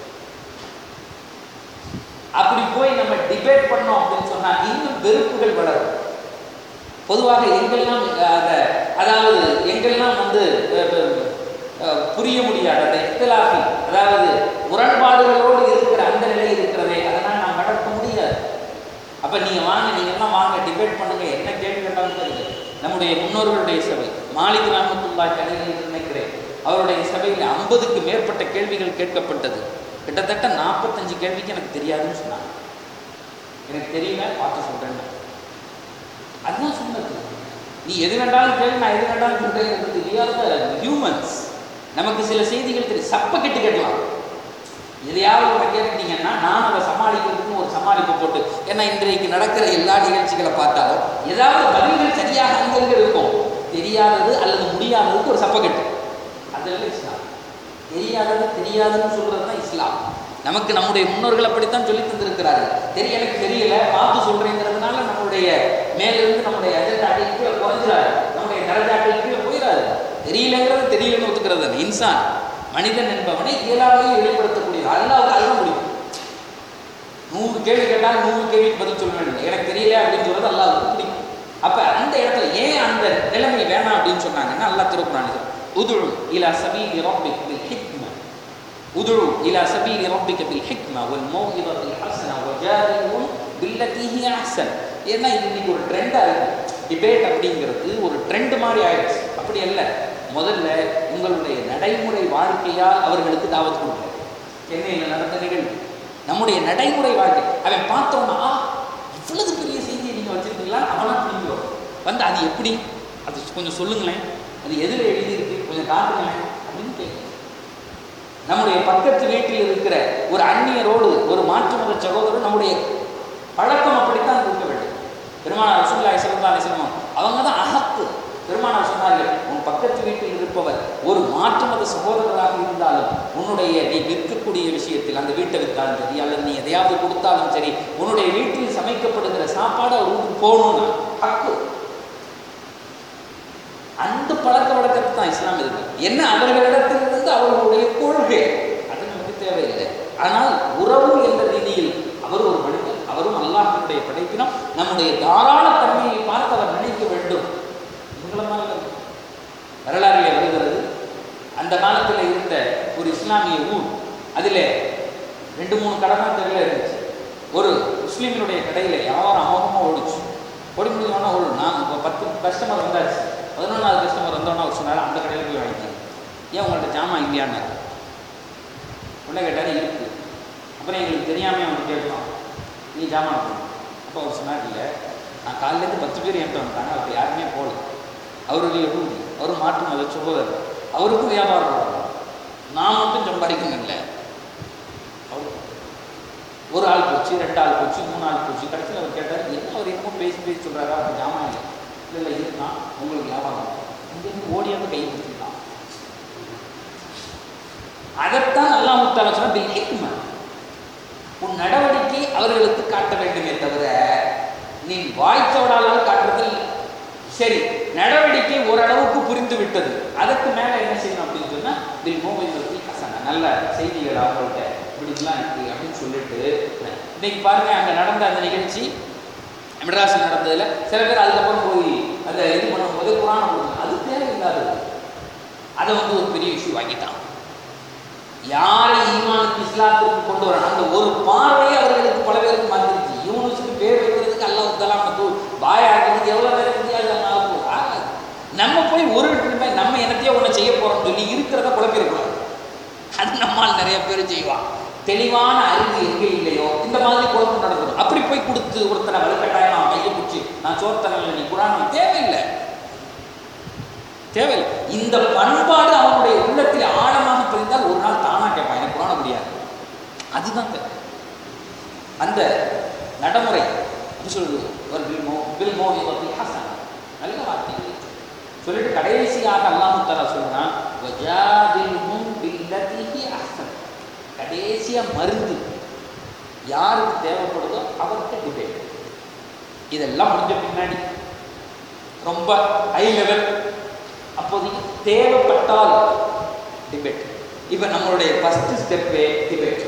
அப்படி போய் நம்ம டிபேட் பண்ணோம் அப்படின்னு சொன்னா இன்னும் வெறுப்புகள் வளரும் பொதுவாக எங்கெல்லாம் அந்த அதாவது எங்கெல்லாம் வந்து அஹ், அஹ், புரிய முடியாது அந்த இஃப்திலாஃபி அதாவது முரண்பாடுகளோடு இருக்கிற அந்த நிலை இருக்கிறதே அதெல்லாம் நாம் நடக்க முடியாது அப்ப நீங்க வாங்க நீங்க எல்லாம் வாங்க டிபேட் பண்ணுங்க என்ன கேள்வி கேட்டாலும் கேளுங்க நம்முடைய முன்னோர்களுடைய சபை மாலிக் ராமத்துல்லா கலைஞர் நினைக்கிறேன் அவருடைய சபையில் ஐம்பதுக்கு மேற்பட்ட கேள்விகள் கேட்கப்பட்டது கிட்டத்தட்ட நாற்பத்தஞ்சு கேள்விக்கு எனக்கு தெரியாதுன்னு சொன்னாங்க எனக்கு தெரியல பார்த்து சொல்றேன் அதுதான் சொன்னது நீ எது வேண்டாலும் கேளு நான் எது வேண்டாலும் சொல்றேன் we are the humans நமக்கு சில செய்திகள் தெரியும் சப்ப கெட்டு கேட்கலாம் எதையாவது ஒன்று கேட்டீங்கன்னா நான் அதை சமாளிக்கிறதுக்கு ஒரு சமாளிப்பு போட்டு ஏன்னா இன்றைக்கு நடக்கிற எல்லா நிகழ்ச்சிகளை பார்த்தாலும் ஏதாவது பதில்கள் சரியாக அங்கங்க இருக்கும் தெரியாதது அல்லது முடியாததுக்கு ஒரு சப்பக்கட்டு அதெல்லாம் இஸ்லாம் தெரியாதது தெரியாதுன்னு சொல்றது தான் இஸ்லாம் நமக்கு நம்முடைய முன்னோர்கள் அப்படித்தான் சொல்லி தந்திருக்கிறார்கள் தெரிய எனக்கு தெரியல பார்த்து சொல்றேங்கிறதுனால நம்மளுடைய மேலிருந்து நம்முடைய அஜெண்டாட்டை கீழே குறைஞ்சிடாது நம்முடைய தரஜாட்டை கீழே போயிடாது தெரியலங்கிறது தெரியலன்னு ஒத்துக்கிறது அந்த இன்சான் மனிதன் என்பவனை இயலாமையை வெளிப்படுத்தக்கூடிய அல்லாவுக்கு அதுதான் முடியும் நூறு கேள்வி கேட்டால் நூறு கேள்விக்கு பதில் சொல்ல வேண்டும் எனக்கு தெரியல அப்படின்னு சொல்றது அல்லாவுக்கு பிடிக்கும் அப்ப அந்த இடத்துல ஏன் அந்த நிலைமை வேணாம் அப்படின்னு சொன்னாங்கன்னா அல்லாஹ் திருக்குறான் உதுழு இலா சபீலி ரப்பிக் பில் ஹிக்மா உதுழு இலா சபீலி ரப்பிக பில் ஹிக்மா வல் மௌஇதத்தில் ஹஸனா வஜாதிஹும் பில்லதி ஹி அஹ்சன் ஏன்னா இது இன்னைக்கு ஒரு ட்ரெண்டா இருக்கு டிபேட் அப்படிங்கிறது ஒரு ட்ரெண்ட் மாதிரி ஆயிடுச்சு அப்படி அல்ல முதல்ல உங்களுடைய நடைமுறை வாழ்க்கையால் அவர்களுக்கு தாவத் கொடுங்க சென்னையில் நடந்த நிகழ்வு நம்முடைய நடைமுறை வாழ்க்கை அவன் பார்த்தோம்னா "ஆ, இவ்வளவு பெரிய செய்தியை நீங்க வச்சிருக்கீங்களா அவனா புரிஞ்சிடும் வந்து அது எப்படி அது கொஞ்சம் சொல்லுங்களேன் அது எதில் எழுதியிருக்கு கொஞ்சம் காட்டுங்களேன் அப்படின்னு கேட்குறேன் நம்முடைய பக்கத்து வீட்டில் இருக்கிற ஒரு அந்நியரோடு ஒரு மாற்று மத சகோதரர் நம்முடைய பழக்கம் அப்படித்தான் இருக்க வேண்டும் பெருமானார் ரசூலுல்லாஹி ஸல்லல்லாஹு அலைஹி வஸல்லம் அவங்க தான் அகத்து பெருமானார் சொன்னார்கள் உன் பக்கத்து வீட்டில் இருப்பவர் ஒரு மாற்று மத சகோதரராக இருந்தாலும் உன்னுடைய நீ விற்கக்கூடிய விஷயத்தில் அந்த வீட்டை விற்றாலும் சரி அல்லது நீ எதையாவது கொடுத்தாலும் சரி உன்னுடைய வீட்டில் சமைக்கப்படுகிற சாப்பாடு அவர் வீட்டுக்கு போகணும்னா ஹக்கு அந்த பழக்க வழக்கத்தை தான் இஸ்லாம் இருக்கு என்ன அவர்களிடத்திலிருந்து அவர்களுடைய கொள்கை அது நமக்கு தேவையில்லை ஆனால் உறவு என்ற ரீதியில் அவர் ஒரு மனிதன் அவரும் அல்லாஹினுடைய படைப்பினம் நம்முடைய தாராள தன்மையை பார்த்து அவர் நினைக்க வேண்டும் இவங்கள மாதிரி இல்லை. வரலாறிலே வருகிறது அந்த காலத்தில் இருந்த ஒரு இஸ்லாமிய ஊர் அதில் ரெண்டு மூணு கடை தான் தெருவில் இருந்துச்சு ஒரு முஸ்லீமினுடைய கடையில் வியாபாரம் அமோகமாக ஓடிச்சு ஓடி முடிஞ்சோன்னா ஒரு நான் இப்போ பத்து கஸ்டமர் வந்தாச்சு பதினொன்றாவது கஸ்டமர் வந்தோன்னா அவர் சொன்னார் அந்த கடையில் போய் வாங்கிக்கோங்க ஏன் உங்கள்கிட்ட ஜாமான் இல்லையான்னாரு உடனே கேட்டார் இருக்கு அப்புறம் எங்களுக்கு தெரியாமல் அவங்க கேட்கலாம் நீ ஜாமான் கொடு. அப்போ அவர் சொன்னார் இல்லை நான் காலையிலேருந்து பத்து பேர் என்கிட்ட வந்தாங்க அவர் யாருமே போகல அவரு யகூதி அவர் மாற்று மத சகோதரர் அவருக்கும் வியாபாரம் பண்ணணும் நான் மட்டும் சம்பாதிக்கணும் இல்லை அவர் ஒரு ஆள் போச்சு ரெண்டு ஆள் போச்சு மூணு ஆள் போச்சு கடைசியில் அவர் கேட்டார் என்ன அவர் என்னமோ பேசி பேசி சொல்கிறாரா அவர் ஜாமான் இல்லை இல்லை இல்லை இருக்கான் உங்களுக்கு வியாபாரம் இங்கேருந்து ஓடியாந்து கை கொடுத்துருக்கான் அதைத்தான் அல்லாஹ் முத்தாலா சொன்னா பில் ஹிக்மா உன் நடவடிக்கை அவர்களுக்கு காட்ட வேண்டுமே தவிர நீ வாய்ச்சோடாலால் காட்டுறது இல்லை சரி நடவடிக்கை ஓரளவுக்கு புரிந்து விட்டது அதற்கு மேல என்ன செய்யணும் அப்படின்னு சொன்னா பில் மோபைல் ஹசனா நல்ல செய்திகள் அவங்கள்ட்ட இப்படிலாம் இருக்கு அப்படின்னு சொல்லிட்டு இன்னைக்கு பாருங்க அங்க நடந்த அந்த நிகழ்ச்சி மெட்ராஸில் நடந்ததுல சில பேர் அதுக்கப்புறம் போய் அந்த இது பண்ணும்போது குரான கொடுங்க அது தேவையில்லாதது அதை வந்து ஒரு பெரிய இஷ்யூ ஆக்கிட்டான் யாரை ஈமானுக்கு இஸ்லாத்திற்கு கொண்டு வரணும் அந்த ஒரு பார்வையை அவர்களுக்கு பல பேருக்கு மாத்திருச்சு யூனுஸுக்கு பேர் வைக்கிறதுக்கு அல்லாஹ் தலாம் தூள் பாயாகிறதுக்கு எவ்வளோ பேர் வித்தியாசம் ஆகும் ஆகாது நம்ம போய் ஒரு இடத்துல நம்ம என்னத்தையோ ஒன்று செய்ய போறோம்னு சொல்லி இருக்கிறத குழப்பிடக்கூடாது அது நம்மால் நிறைய பேர் செய்வான் தெளிவான அறிவு எங்கே இல்லையோ இந்த மாதிரி குழப்பம் நடக்கணும் அப்படி போய் கொடுத்து ஒருத்தனை வலுக்கட்டாயம் நான் கையை பிடிச்சி நான் சோர்த்தனில் நீ குரான் தேவையில்லை தேவையில்லை இந்த பண்பாடு அவனுடைய உள்ளத்தில் ஆழமாக தெரிந்தால் ஒரு நாள் தானா கேட்பான் எனக்கு குரான முடியாது அதுதான் தேவை அந்த நடைமுறை அப்படி சொல்லுது ஒரு பில் மோ பில் மோ ஹசன் நல்ல வார்த்தை சொல்லிட்டு கடைசியாக அல்லாஹு தஆலா சொல்றான் வஜாதில்ஹும் பில்லதிஹி அஹ்சன் கடைசியா மருந்து யாருக்கு தேவைப்படுதோ அவர்கிட்ட டிபேட் இதெல்லாம் முடிஞ்ச பின்னாடி ரொம்ப ஹை லெவல் அப்போதைக்கு தேவைப்பட்டால் டிபேட் இப்போ நம்மளுடைய ஃபர்ஸ்ட் ஸ்டெப்பே debate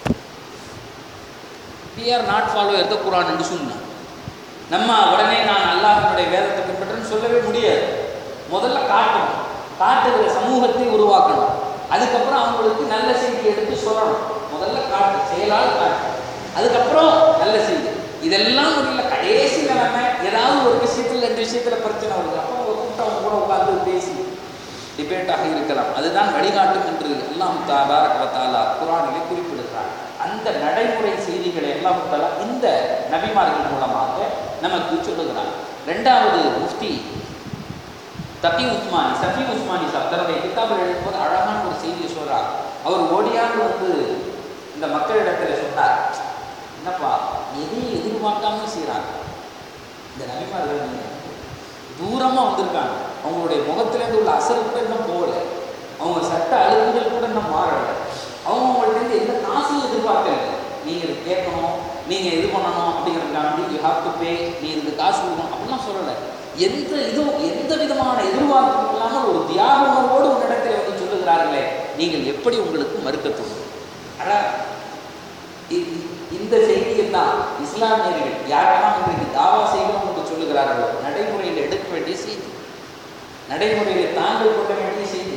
we are not follower the Quran என்று சொன்னான் நம்ம உடனே நான் அல்லாஹ்வினுடைய வேதத்தை பின்பற்றேன்னு சொல்லவே முடியாது முதல்ல காட்டணும் காட்டுகிற சமூகத்தை உருவாக்கணும் அதுக்கப்புறம் அவங்களுக்கு நல்ல செய்தி எடுத்து சொல்லணும் முதல்ல காட்டு செயலால் காட்டு அதுக்கப்புறம் நல்ல செய்தி இதெல்லாம் முடியல கடைசியில் நம்ம ஏதாவது ஒரு விஷயத்தில் ரெண்டு விஷயத்தில் பிரச்சனை வருது அப்போ ஒரு கூட்டம் அவங்க கூட உட்கார்ந்து பேசி டிபேட்டாக இருக்கலாம் அதுதான் வழிகாட்டும் என்று எல்லாம் தாபாரகவத்தாலா குரானிலே குறிப்பிடுகிறார் அந்த நடைமுறை செய்திகளை எல்லாம் தாலா இந்த நபிமார்கள் மூலமாக நமக்கு சொல்லுகிறார் ரெண்டாவது முஃப்தி தபி உஸ்மானி சஃபி உஸ்மானி சார் தன்னுடைய கிதாபில் எழுதும்போது அழகான ஒரு செய்தியை சொல்றார் அவர் ஓடியாண்டு வந்து இந்த மக்களிடத்துல சொன்னார் என்னப்பா எதையும் எதிர்பார்க்காம செய்கிறாங்க இந்த நபிமார்கள் நீங்க தூரமாக வந்திருக்காங்க அவங்களுடைய முகத்திலேருந்து உள்ள அசல் கூட இன்னும் போகல அவங்க சட்ட அழுகுகள் கூட இன்னும் மாறலை அவங்க உங்கள்கிட்ட எந்த காசும் எதிர்பார்க்கல நீங்கள் இது கேட்கணும் நீங்கள் இது பண்ணணும் அப்படிங்கிறதுக்காண்டி யூ ஹாவ் டு பே நீ இதுக்கு காசு கொடுக்கணும் அப்படிலாம் சொல்லலை எந்த இதுவும் எந்த விதமான எதிர்பார்ப்பும் இல்லாமல் ஒரு தியாக உணர்வோடு உன்னிடத்தில் வந்து சொல்லுகிறார்களே நீங்கள் எப்படி உங்களுக்கு மறுக்க தோணும் ஆனால் இ- இந்த செய்தியை தான் இஸ்லாமியர்கள் யாரெல்லாம் இன்றைக்கு தாவா செய்கிறோம் என்று சொல்லுகிறார்களோ நடைமுறையில் எடுக்க வேண்டிய செய்தி நடைமுறையில் தாங்கள் கொள்ள வேண்டிய செய்தி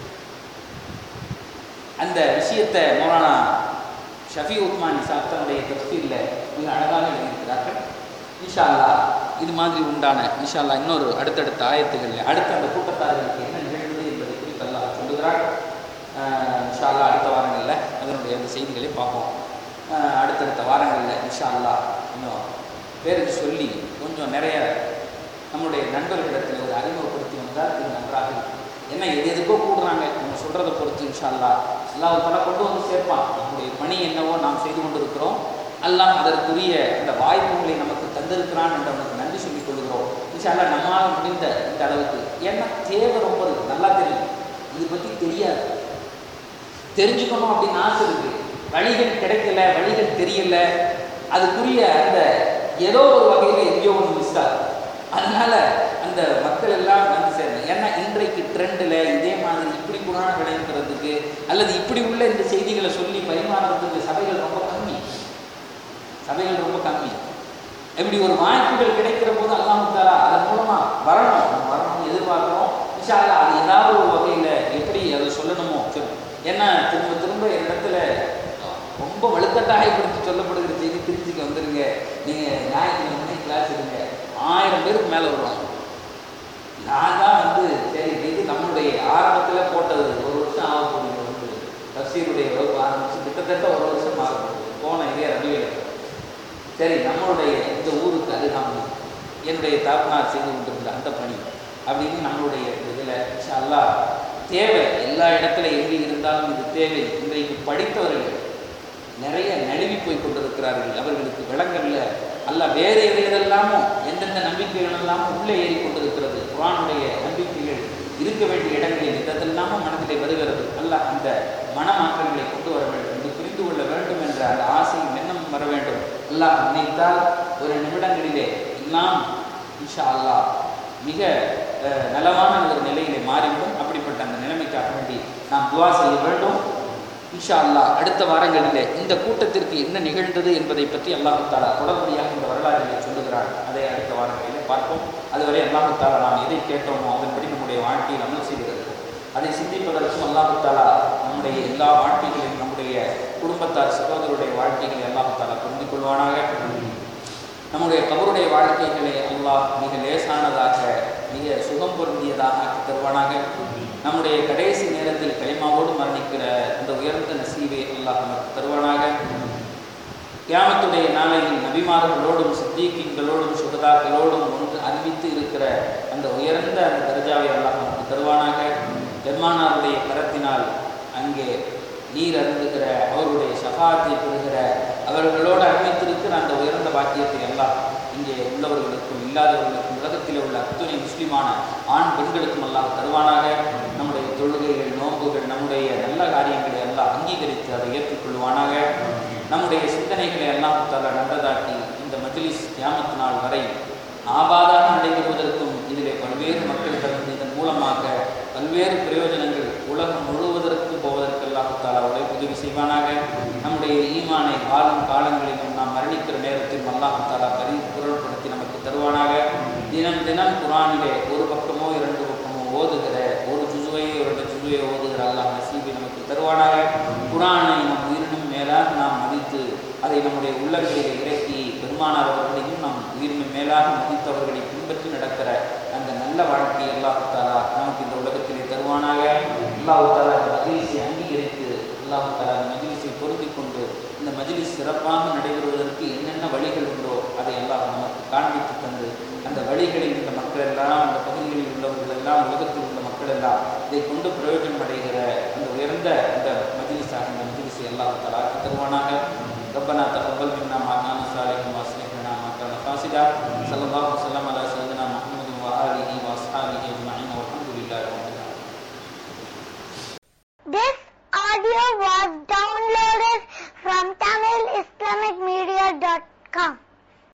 அந்த விஷயத்தை மௌலானா ஷஃபி உத்மானி சாப் தன்னுடைய தப்சீரில் மிக அழகாக எழுதியிருக்கிறார்கள் இன்ஷா அல்லாஹ் இது மாதிரி உண்டான இன்ஷா அல்லாஹ் இன்னொரு அடுத்தடுத்த ஆயத்துகளில் அடுத்த அந்த கூட்டத்தார்களுக்கு என்ன நிகழ்ந்தது என்பதை குறித்து அல்லாஹ் சொல்லுகிறார் ஆஹ் இன்ஷா அல்லாஹ் அடுத்த வாரங்களில் அதனுடைய அந்த செய்திகளை பார்ப்போம் ஆஹ் அடுத்தடுத்த வாரங்களில் இன்ஷா அல்லாஹ் இன்னும் பேருக்கு சொல்லி கொஞ்சம் நிறைய நம்முடைய நண்பர்களிடத்தில் ஒரு அறிமுகப்படுத்தி வந்தால் இது நன்றாக இருக்கும் என்ன எது எதுக்கோ கூடுறாங்க நம்ம சொல்கிறத பொறுத்து இன்ஷா அல்லாஹ் அல்லாஹ் தலை கொண்டு வந்து சேர்ப்பான் நம்முடைய பணி என்னவோ நாம் செய்து கொண்டிருக்கிறோம் அல்லாஹ் அதற்குரிய அந்த வாய்ப்புகளை நமக்கு தந்திருக்கிறான் என்று அவனுக்கு நன்றி சொல்லிக் கொள்கிறோம் இன்ஷா அல்லாஹ் நம்மால் முடிந்த இந்த அளவுக்கு ஏன்னா தேவை ரொம்ப இருக்கு நல்லா தெரியும் இது பற்றி தெரியாது தெரிஞ்சுக்கணும் அப்படின்னு ஆசை இருக்கு வழிகள் கிடைக்கல வழிகள் தெரியல அதுக்குரிய அந்த ஏதோ ஒரு வகையில் எங்கேயோ ஒன்று மிஸ் ஆகுது அதனால அந்த மக்கள் எல்லாம் வந்து சேரணும் ஏன்னா இன்றைக்கு ட்ரெண்டில் இதே மாதிரி இப்படி குரான விளைவிக்கிறதுக்கு அல்லது இப்படி உள்ள இந்த செய்திகளை சொல்லி பரிமாறுறதுக்கு சபைகள் ரொம்ப கம்மி சபைகள் ரொம்ப கம்மி இப்படி ஒரு வாய்ப்புகள் கிடைக்கிற போது அல்லாஹ் தாலா அதன் மூலமா வரணும் நம்ம வரணும் எதிர்பார்க்கிறோம் இன்ஷா அல்லாஹ் அது ஏதாவது ஒரு வகையில் எப்படி அதை சொல்லணுமோ சொல்லு ஏன்னா திரும்ப திரும்ப இடத்துல ரொம்ப வலுக்கட்டாயப்படுத்தி சொல்லப்படுகிற செய்தி திருச்சிக்கு வந்துருங்க நீங்கள் ஞாயிற்றுக்கிழமை கிளாஸ் இருங்க ஆயிரம் பேருக்கு மேலே வருவாங்க நான் தான் வந்து சரி இது நம்மளுடைய ஆரம்பத்தில் போட்டது ஒரு வருஷம் ஆகக்கூடிய வந்து தப்சீருடைய வகுப்பு ஆரம்பிச்சு கிட்டத்தட்ட ஒரு வருஷம் ஆகப்படுது போன இதே ரவியில் சரி நம்மளுடைய இந்த ஊருக்கு அருகாமல் என்னுடைய தாக்குனார் செய்து கொண்டிருந்த அந்த பணி அப்படின்னு நம்மளுடைய இதில் அல்லா தேவை எல்லா இடத்துல எங்கே இருந்தாலும் இது தேவை இன்றைக்கு படித்தவர்கள் நிறைய நழுவி போய் கொண்டிருக்கிறார்கள் அவர்களுக்கு விளங்கல்ல அல்ல வேறு எது எதெல்லாமோ எந்தெந்த நம்பிக்கைகள் எல்லாமோ உள்ளே ஏறி கொண்டிருக்கிறது குரானுடைய நம்பிக்கைகள் இருக்க வேண்டிய இடங்களில் இதெல்லாமோ மனதிலே வருகிறது அல்ல அந்த மனமாற்றங்களை கொண்டு வர வேண்டும் இது புரிந்து கொள்ள வேண்டும் என்ற அந்த ஆசை எண்ணம் வர வேண்டும் அல்லாஹ் நினைத்தால் ஒரு நிமிடங்களிலே எல்லாம் இன்ஷா அல்லாஹ் மிக அஹ், நலமான ஒரு நிலையிலே மாறிவிடும் அப்படிப்பட்ட அந்த நிலைமைக்காக வேண்டி நாம் துவா செய்ய வேண்டும் இன்ஷா அல்லாஹ் அடுத்த வாரங்களிலே இந்த கூட்டத்திற்கு என்ன நிகழ்ந்தது என்பதை பற்றி அல்லாஹு தாலா தொடர்படியாக இந்த வரலாற்றிலே சொல்லுகிறார் அதை அடுத்த வாரங்களிலே பார்ப்போம் அதுவரை அல்லாஹு தாலா நாம் எதை கேட்டோமோ அதன்படி நம்முடைய வாழ்க்கையில் அமல் செய்கிறது அதை சிந்திப்பதற்கும் அல்லாஹு தாலா நம்முடைய எல்லா வாழ்க்கைகளையும் நம்முடைய குடும்பத்தார் சகோதரருடைய வாழ்க்கைகளை அல்லாஹு தாலா புரிந்து கொள்வானாக நம்முடைய கபருடைய வாழ்க்கைகளை அல்லாஹ் மிக லேசானதாக மிக சுகம் பொருந்தியதாக ஆக்கி தருவானாக நம்முடைய கடைசி நேரத்தில் களிமாவோடு மரணிக்கிற அந்த உயர்ந்த நசீவை அல்லாஹ் நமக்கு தருவானாக கியாமத்துடைய நாளையில் நபிமார்களோடும் சித்தீக்கிங்களோடும் சுகதாக்களோடும் ஒன்று அறிவித்து இருக்கிற அந்த உயர்ந்த அந்த தர்ஜாவை அல்லாஹ் நமக்கு தருவானாக பெருமானாருடைய கரத்தினால் அங்கே நீர் அருந்துகிற அவருடைய சகாத்தை பெறுகிற அவர்களோடு அறிவித்திருக்கிற அந்த உயர்ந்த பாக்கியத்தை எல்லாம் இங்கே உள்ளவர்களுக்கும் இல்லாதவர்களுக்கும் உலகத்தில் உள்ள அத்துணை முஸ்லிமான ஆண் பெண்களுக்கும் எல்லாம் தருவானாக நம்முடைய தொழுகைகள் நோன்புகள் நம்முடைய நல்ல காரியங்களை எல்லாம் அங்கீகரித்து அதை ஏற்றுக்கொள்வானாக நம்முடைய சிந்தனைகளை எல்லாம் தர நல்லதாக்கி இந்த மஜ்லிஸ் கியாமத்து நாள் வரை ஆபாதாக நடைபெறுவதற்கும் இதிலே பல்வேறு மக்கள் கலந்து இதன் மூலமாக பல்வேறு பிரயோஜனங்கள் உலகம் முழுவதற்கும் போவதற்கெல்லாம் தாலா உடைய உதவி செய்வானாக நம்முடைய ஈமானை வாழும் காலங்களிலும் நாம் மரணிக்கிற நேரத்தில் அல்லாஹ் தாலா பரி குரல்படுத்தி நமக்கு தருவானாக தினம் தினம் குரானிலே ஒரு பக்கமோ இரண்டு பக்கமோ ஓதுகிற ஒரு ஜுசுவையோ இரண்டு ஜுசுவையோ ஓதுகிற அல்லாஹ் நசீபை நமக்கு தருவானாக குரானை நம் உயிரினும் மேலாக நாம் மதித்து அதை நம்முடைய உள்ளங்களிலே இறக்கி பெருமானார் அவர்களையும் நாம் உயிரினும் மேலாக மதித்தவர்களை பின்பற்றி நடக்கிற அந்த நல்ல வாழ்க்கையை அல்லாஹ் தாலா நமக்கு இந்த உலகத்திலே தருவானாக அல்லாஹ் தாலா இந்த மஜிலிஸை அங்கீகரித்து அல்லாஹ் தாலா இந்த மஜிலிஸை பொருந்திக் கொண்டு இந்த மஜிலிஸ் சிறப்பாக நடைபெறுவதற்கு என்னென்ன வழிகள் உண்டோ அதை எல்லாம் நமக்கு காண்பித்து தந்து அந்த வழிகளில் இந்த மக்கள் எல்லாம் அந்த பகுதிகளில் உள்ளவர்கள் எல்லாம் உலகத்தில் உள்ள மக்கள் எல்லாம் இதை கொண்டு பிரயோஜனம் அடைகிற அந்த உயர்ந்த அந்த மஜிலிஸாக இந்த மஜிலிஸை அல்லாஹ் தாலா ஆக்கி தருவானாக ربنا تقبل منا ما كان صالحا واصلح لنا ما كان فاسدا صلى الله وسلم على سيدنا محمد واله واصحابه اجمعين والحمد لله رب العالمين This audio was